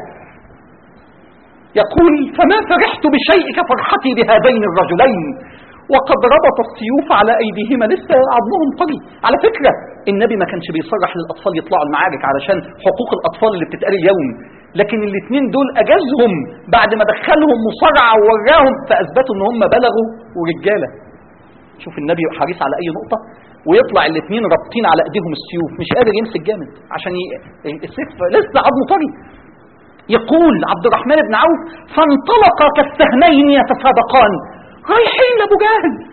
يقول فما فرحت بشيء كفرحتي بهذين الرجلين وقد ربط السيوف على أيديهما لسه عظمهم طري على فكرة النبي ما كانش بيصرح للأطفال يطلعوا المعارك علشان حقوق الأطفال اللي بتتقال اليوم لكن الاثنين دول أجازهم بعد ما دخلهم مصارعة ووراهم فأثبتوا إن هم بلغوا ورجالة شوف النبي حريص على أي نقطة ويطلع الاثنين رابطين على ايديهم السيوف مش قادر يمسك جامد عشان ي... السيف لسه عظمه طري يقول عبد الرحمن بن عوف فانطلق كالسهمين يتسابقان رايحين لابو جهل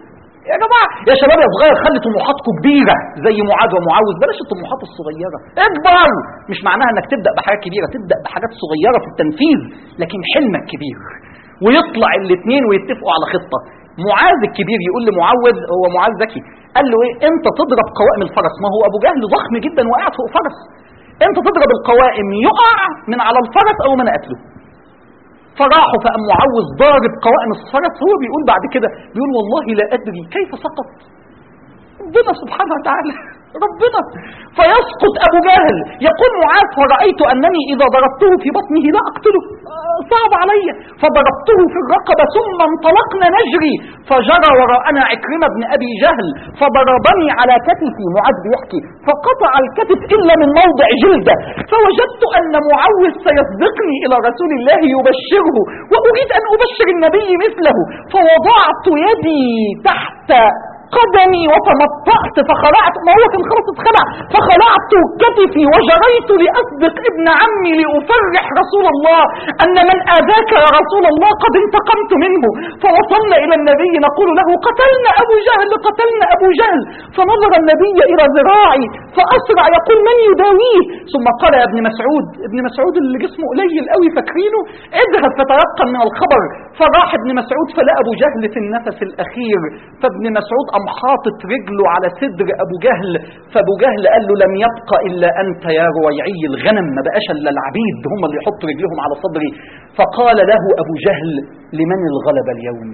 يا جماعه يا شباب يا صغير خلي طموحاتكم كبيره زي معاذ ومعاوذ بلاش الطموحات الصغيره اكبر مش معناها انك تبدا بحاجات كبيره تبدا بحاجات صغيره في التنفيذ لكن حلمك كبير ويطلع الاثنين ويتفقوا على خطه معاذ الكبير يقول لمعوذ هو معاذ ذكي قال له ايه انت تضرب قوائم الفرس ما هو ابو جهل ضخم جدا وقاعد فوق فرس انت تضرب القوائم يقع من على الفرس او من قتله فراحوا فقام معوذ ضارب قوائم الفرس هو بيقول بعد كده بيقول والله لا ادري كيف سقط ربنا سبحانه وتعالى ربنا فيسقط ابو جهل يقول معاذ فرايت انني اذا ضربته في بطنه لا اقتله آه، صعب علي فضربته في الرقبه ثم انطلقنا نجري فجرى وراءنا عكرمه بن ابي جهل فضربني على كتفي معاذ بيحكي فقطع الكتف الا من موضع جلده فوجدت ان معوذ سيسبقني الى رسول الله يبشره واريد ان ابشر النبي مثله فوضعت يدي تحت قدمي وتمطأت فخلعت ما هو كان خلاص اتخلع فخلعت كتفي وجريت لأسبق ابن عمي لأفرح رسول الله أن من آذاك يا رسول الله قد انتقمت منه فوصلنا إلى النبي نقول له قتلنا أبو جهل قتلنا أبو جهل فنظر النبي إلى ذراعي فأسرع يقول من يداويه ثم قال يا ابن مسعود ابن مسعود اللي جسمه قليل قوي فاكرينه اذهب فتيقن من الخبر فراح ابن مسعود فلقى أبو جهل في النفس الأخير فابن مسعود قام حاطط رجله على صدر ابو جهل فابو جهل قال له لم يبق الا انت يا رويعي الغنم ما بقاش الا العبيد هم اللي يحطوا رجلهم على صدري فقال له ابو جهل لمن الغلب اليوم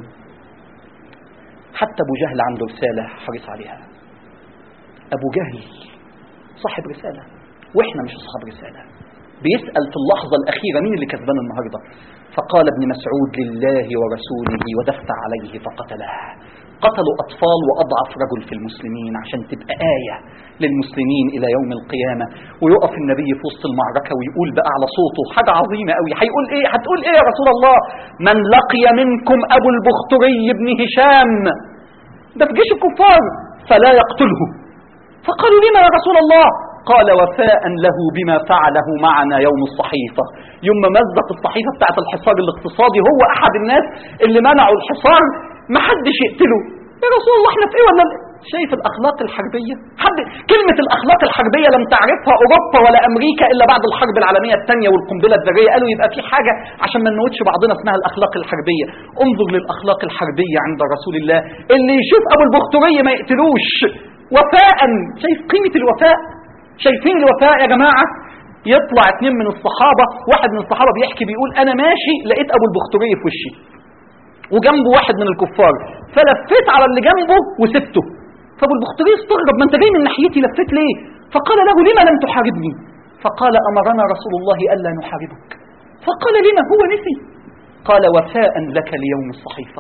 حتى ابو جهل عنده رساله حريص عليها ابو جهل صاحب رساله واحنا مش اصحاب رساله بيسال في اللحظه الاخيره مين اللي كسبان النهارده فقال ابن مسعود لله ورسوله ودفت عليه فقتله قتلوا أطفال وأضعف رجل في المسلمين عشان تبقى آية للمسلمين إلى يوم القيامة ويقف النبي في وسط المعركة ويقول بقى على صوته حاجة عظيمة قوي هيقول إيه هتقول إيه يا رسول الله من لقي منكم أبو البختري بن هشام ده في جيش الكفار فلا يقتله فقالوا لما يا رسول الله قال وفاء له بما فعله معنا يوم الصحيفة يوم ما مزق الصحيفة بتاعت الحصار الاقتصادي هو أحد الناس اللي منعوا الحصار ما حدش يقتله يا رسول الله احنا في ايه ولا شايف الاخلاق الحربيه حد كلمه الاخلاق الحربيه لم تعرفها اوروبا ولا امريكا الا بعد الحرب العالميه الثانيه والقنبله الذريه قالوا يبقى في حاجه عشان ما نموتش بعضنا اسمها الاخلاق الحربيه انظر للاخلاق الحربيه عند رسول الله اللي يشوف ابو البختري ما يقتلوش وفاء شايف قيمه الوفاء شايفين الوفاء يا جماعه يطلع اتنين من الصحابه واحد من الصحابه بيحكي بيقول انا ماشي لقيت ابو البختري في وشي وجنبه واحد من الكفار فلفيت على اللي جنبه وسبته فابو البختري استغرب ما انت جاي من ناحيتي لفيت ليه فقال له لما لم تحاربني فقال امرنا رسول الله الا نحاربك فقال لما هو نسي قال وفاء لك ليوم الصحيفه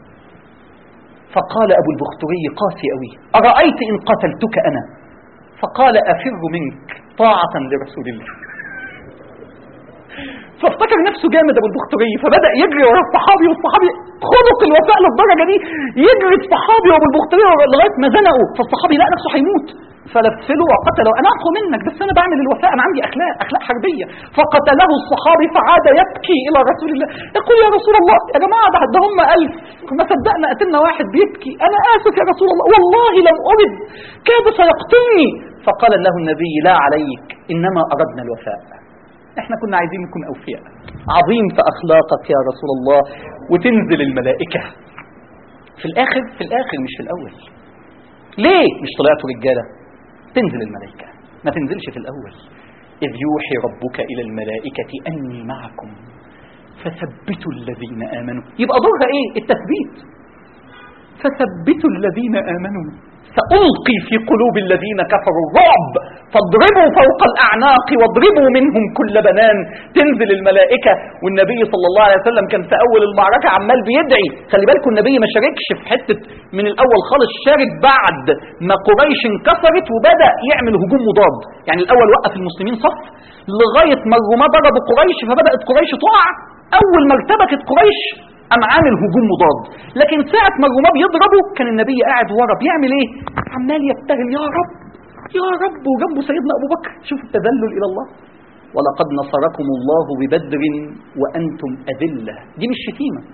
فقال ابو البختري قاسي قوي ارايت ان قتلتك انا فقال افر منك طاعه لرسول الله فافتكر نفسه جامد ابو البختري فبدا يجري ورا الصحابي والصحابي خلق الوفاء للدرجه دي يجري الصحابي وابو البختري لغايه ما زنقوا فالصحابي لقى نفسه هيموت فلفله وقتله انا اقوى منك بس انا بعمل الوفاء انا عندي اخلاق اخلاق حربيه فقتله الصحابي فعاد يبكي الى رسول الله يقول يا رسول الله يا جماعه ده, ده هم ألف ما صدقنا قتلنا واحد بيبكي انا اسف يا رسول الله والله لم ارد كاد سيقتلني فقال له النبي لا عليك انما اردنا الوفاء احنا كنا عايزين نكون اوفياء عظيم في اخلاقك يا رسول الله وتنزل الملائكه في الاخر في الاخر مش في الاول ليه مش طلعتوا رجاله تنزل الملائكه ما تنزلش في الاول اذ يوحي ربك الى الملائكه اني معكم فثبتوا الذين امنوا يبقى دورها ايه التثبيت فثبتوا الذين امنوا سألقي في قلوب الذين كفروا الرعب فاضربوا فوق الأعناق واضربوا منهم كل بنان تنزل الملائكة والنبي صلى الله عليه وسلم كان في أول المعركة عمال بيدعي خلي بالكم النبي ما شاركش في حتة من الأول خالص شارك بعد ما قريش انكسرت وبدأ يعمل هجوم مضاد يعني الأول وقف المسلمين صف لغاية ما الرومان ضربوا قريش فبدأت قريش تقع أول ما ارتبكت قريش قام عامل هجوم مضاد لكن ساعة ما الرومان بيضربوا كان النبي قاعد ورا بيعمل ايه عمال يبتهل يا رب يا رب وجنبه سيدنا ابو بكر شوف التذلل الى الله ولقد نصركم الله ببدر وانتم اذله دي مش شتيمه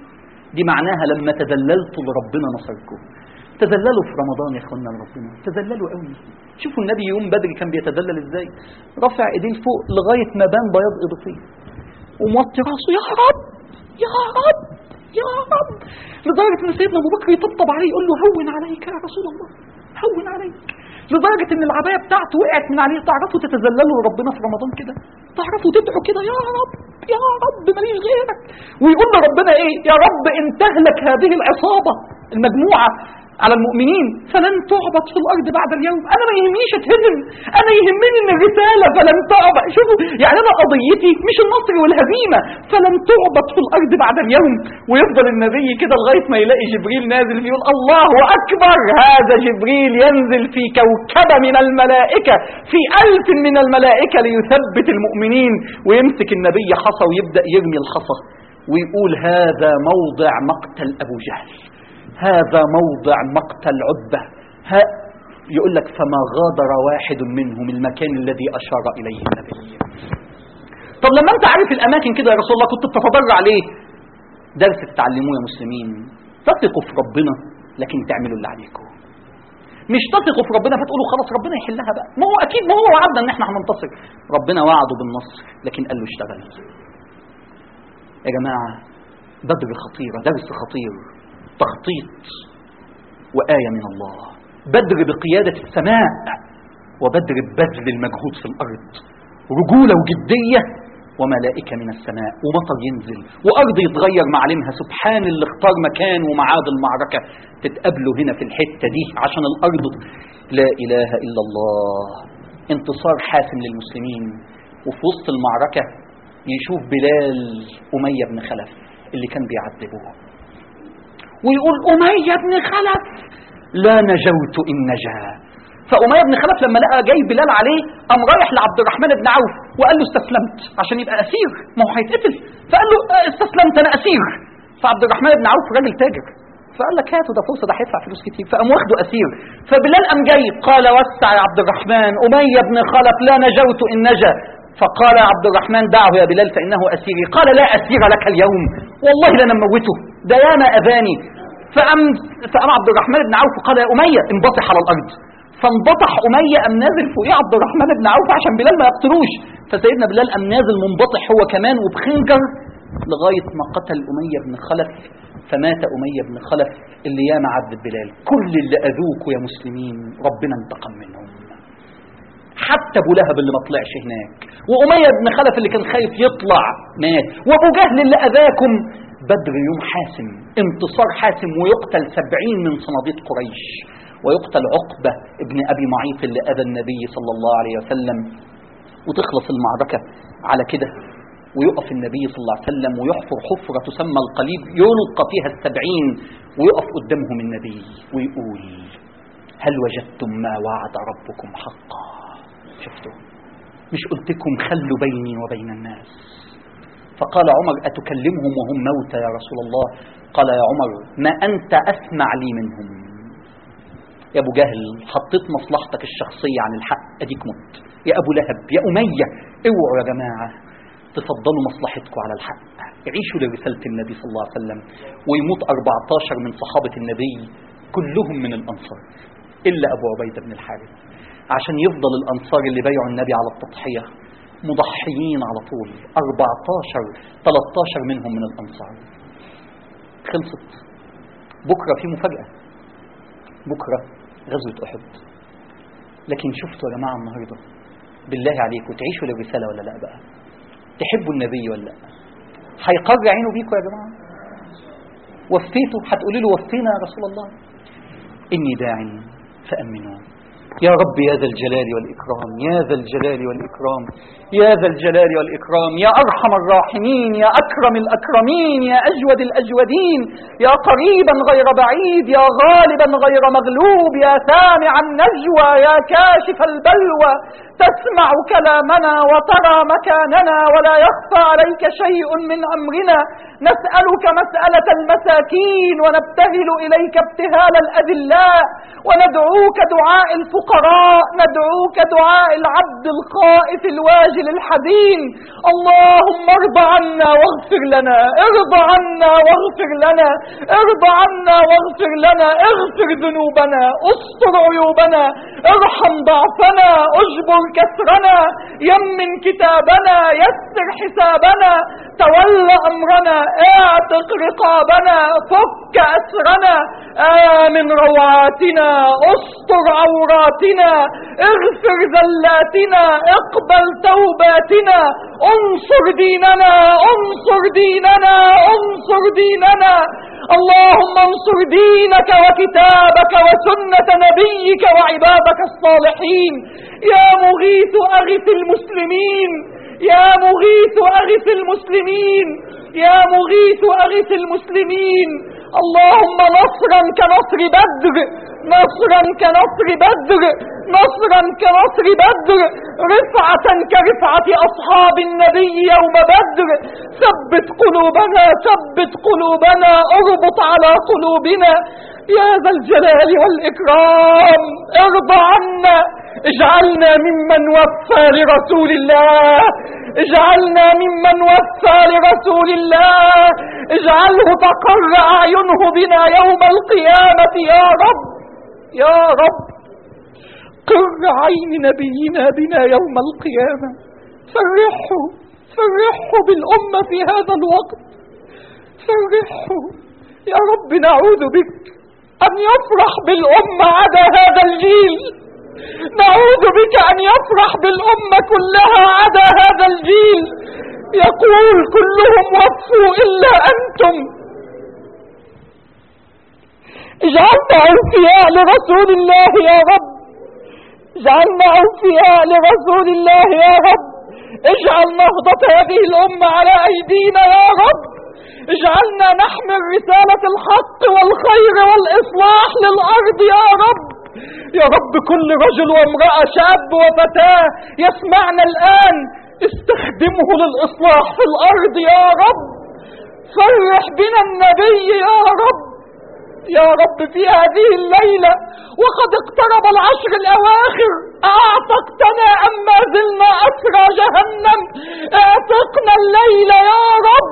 دي معناها لما تذللتوا لربنا نصركم تذللوا في رمضان يا اخوانا لربنا تذللوا قوي شوفوا النبي يوم بدر كان بيتذلل ازاي رفع ايديه فوق لغايه ما بان بياض ايديه وموطي راسه يا رب يا رب يا رب لدرجه ان سيدنا ابو بكر يطبطب عليه يقول له هون عليك يا رسول الله هون عليك لدرجة ان العباية بتاعته وقعت من عليه تعرفوا تتذللوا لربنا في رمضان كده تعرفوا تدعوا كده يا رب يا رب ماليش غيرك ويقول لربنا ايه يا رب ان تهلك هذه العصابة المجموعة على المؤمنين فلن تعبد في الارض بعد اليوم انا ما يهمنيش اتهزم انا يهمني ان الرساله فلن تعبد شوفوا يعني انا قضيتي مش النصر والهزيمه فلن تعبد في الارض بعد اليوم ويفضل النبي كده لغايه ما يلاقي جبريل نازل يقول الله اكبر هذا جبريل ينزل في كوكبه من الملائكه في الف من الملائكه ليثبت المؤمنين ويمسك النبي حصى ويبدا يرمي الحصى ويقول هذا موضع مقتل ابو جهل هذا موضع مقتل عتبة ها يقول لك فما غادر واحد منهم المكان الذي أشار إليه النبي طب لما أنت عارف الأماكن كده يا رسول الله كنت بتتضرع ليه درس تتعلموه يا مسلمين تثقوا في ربنا لكن تعملوا اللي عليكم مش تثقوا في ربنا فتقولوا خلاص ربنا يحلها بقى ما هو اكيد ما هو وعدنا ان احنا هننتصر ربنا وعده بالنصر لكن قال له اشتغل يا جماعه بدر خطيره درس خطير تخطيط وآية من الله بدر بقيادة السماء وبدر ببذل المجهود في الأرض رجولة وجدية وملائكة من السماء ومطر ينزل وأرض يتغير معالمها سبحان اللي اختار مكان ومعاد المعركة تتقابلوا هنا في الحتة دي عشان الأرض لا إله إلا الله انتصار حاسم للمسلمين وفي وسط المعركة يشوف بلال أمية بن خلف اللي كان بيعذبوه ويقول أمية بن خلف لا نجوت إن نجا فأمية بن خلف لما لقى جاي بلال عليه قام رايح لعبد الرحمن بن عوف وقال له استسلمت عشان يبقى أسير ما هو هيتقتل فقال له استسلمت أنا أسير فعبد الرحمن بن عوف راجل تاجر فقال لك هاته ده فرصه ده هيدفع فلوس كتير فقام واخده اسير فبلال قام جاي قال وسع يا عبد الرحمن اميه بن خلف لا نجوت ان نجا فقال عبد الرحمن دعه يا بلال فانه اسيري قال لا اسير لك اليوم والله لنموته ده ياما اذاني فقام فقام عبد الرحمن بن عوف قال يا اميه انبطح على الارض فانبطح اميه قام نازل فوقيه عبد الرحمن بن عوف عشان بلال ما يقتلوش فسيدنا بلال قام نازل منبطح هو كمان وبخنجر لغايه ما قتل اميه بن خلف فمات اميه بن خلف اللي ياما عذب بلال كل اللي اذوكوا يا مسلمين ربنا انتقم منهم حتى ابو لهب اللي ما طلعش هناك واميه بن خلف اللي كان خايف يطلع مات وابو جهل اللي اذاكم بدر يوم حاسم انتصار حاسم ويقتل سبعين من صناديق قريش ويقتل عقبة ابن أبي معيط اللي أذى النبي صلى الله عليه وسلم وتخلص المعركة على كده ويقف النبي صلى الله عليه وسلم ويحفر حفرة تسمى القليب يلقى فيها السبعين ويقف قدامهم النبي ويقول هل وجدتم ما وعد ربكم حقا شفتوا مش قلتكم خلوا بيني وبين الناس فقال عمر أتكلمهم وهم موتى يا رسول الله قال يا عمر ما أنت أسمع لي منهم يا أبو جهل حطيت مصلحتك الشخصية عن الحق أديك مت يا أبو لهب يا أمية اوعوا يا جماعة تفضلوا مصلحتكم على الحق عيشوا لرسالة النبي صلى الله عليه وسلم ويموت 14 من صحابة النبي كلهم من الأنصار إلا أبو عبيدة بن الحارث عشان يفضل الأنصار اللي بايعوا النبي على التضحية مضحيين على طول 14 13 منهم من الأنصار خلصت بكرة في مفاجأة بكرة غزوة أحد لكن شفتوا يا جماعة النهاردة بالله عليكم تعيشوا للرسالة ولا لا بقى تحبوا النبي ولا لا هيقر عينه بيكم يا جماعة وفيتوا هتقولوا له وفينا يا رسول الله إني داع فأمنوا يا رب يا ذا الجلال والإكرام يا ذا الجلال والإكرام يا ذا الجلال والإكرام يا أرحم الراحمين يا أكرم الأكرمين يا أجود الأجودين يا قريبا غير بعيد يا غالبا غير مغلوب يا سامع النجوى يا كاشف البلوى تسمع كلامنا وترى مكاننا ولا يخفى عليك شيء من أمرنا نسألك مسألة المساكين ونبتهل إليك ابتهال الأذلاء وندعوك دعاء الفقراء الفقراء ندعوك دعاء العبد الخائف الواجل الحزين اللهم ارض عنا واغفر لنا ارض عنا واغفر لنا ارض عنا واغفر لنا اغفر ذنوبنا استر عيوبنا ارحم ضعفنا اجبر كسرنا يمن كتابنا يسر حسابنا تول امرنا اعتق رقابنا فك اسرنا امن روعاتنا استر عوراتنا اغفر زلاتنا اقبل توباتنا انصر ديننا انصر ديننا انصر ديننا اللهم انصر دينك وكتابك وسنة نبيك وعبادك الصالحين يا مغيث أغث المسلمين يا مغيث أغث المسلمين يا مغيث أغث المسلمين اللهم نصرا كنصر بدر نصرا كنصر بدر نصرا كنصر بدر رفعة كرفعة أصحاب النبي يوم بدر ثبت قلوبنا ثبت قلوبنا اربط على قلوبنا يا ذا الجلال والإكرام ارضى عنا اجعلنا ممن وفى لرسول الله اجعلنا ممن وفى لرسول الله اجعله تقر أعينه بنا يوم القيامة يا رب يا رب قر عين نبينا بنا يوم القيامة فرحه فرحه بالأمة في هذا الوقت فرحه يا رب نعوذ بك أن يفرح بالأمة عدا هذا الجيل نعوذ بك أن يفرح بالأمة كلها عدا هذا الجيل يقول كلهم وفوا إلا أنتم اجعلنا أوفياء لرسول الله يا رب اجعلنا أوفياء لرسول الله يا رب اجعل نهضة هذه الأمة على أيدينا يا رب اجعلنا نحمل رسالة الحق والخير والإصلاح للأرض يا رب يا رب كل رجل وامرأة شاب وفتاة يسمعنا الآن استخدمه للإصلاح في الأرض يا رب فرح بنا النبي يا رب يا رب في هذه الليلة وقد اقترب العشر الأواخر أعتقتنا أم ما زلنا أسرى جهنم اعتقنا الليلة يا رب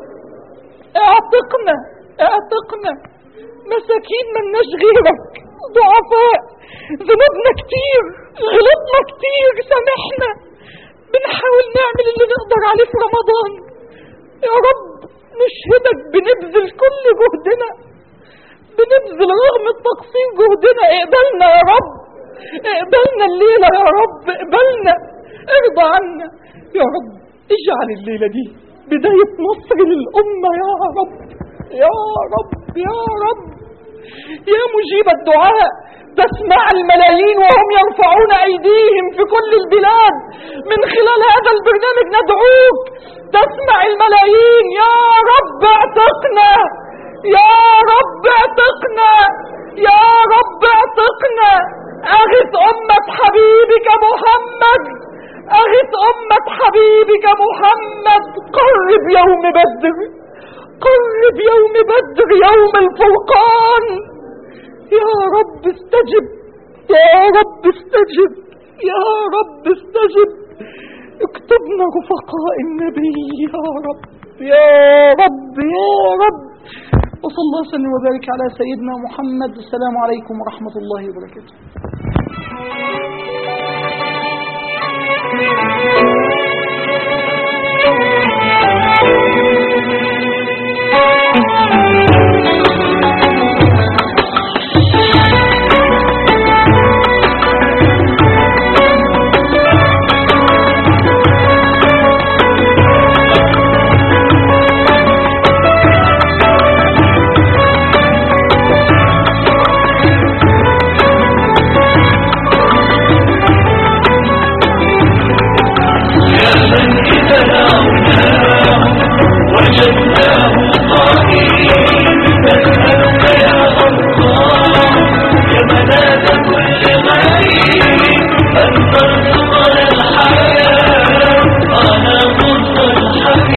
اعتقنا اعتقنا مساكين من غيرك ضعفاء ذنوبنا كتير غلطنا كتير سامحنا بنحاول نعمل اللي نقدر عليه في رمضان يا رب نشهدك بنبذل كل جهدنا بنبذل رغم التقصير جهدنا اقبلنا يا رب اقبلنا الليلة يا رب اقبلنا ارضى عنا يا رب اجعل الليلة دي بداية نصر للأمة يا رب يا رب يا رب يا مجيب الدعاء تسمع الملايين وهم يرفعون أيديهم في كل البلاد من خلال هذا البرنامج ندعوك تسمع الملايين يا رب اعتقنا يا رب اعتقنا يا رب اعتقنا أغث أمة حبيبك محمد أغث أمة حبيبك محمد قرب يوم بدر قرب يوم بدر يوم الفرقان يا رب استجب يا رب استجب يا رب استجب اكتبنا رفقاء النبي يا رب يا رب يا رب وصلى الله وسلم وبارك على سيدنا محمد السلام عليكم ورحمة الله وبركاته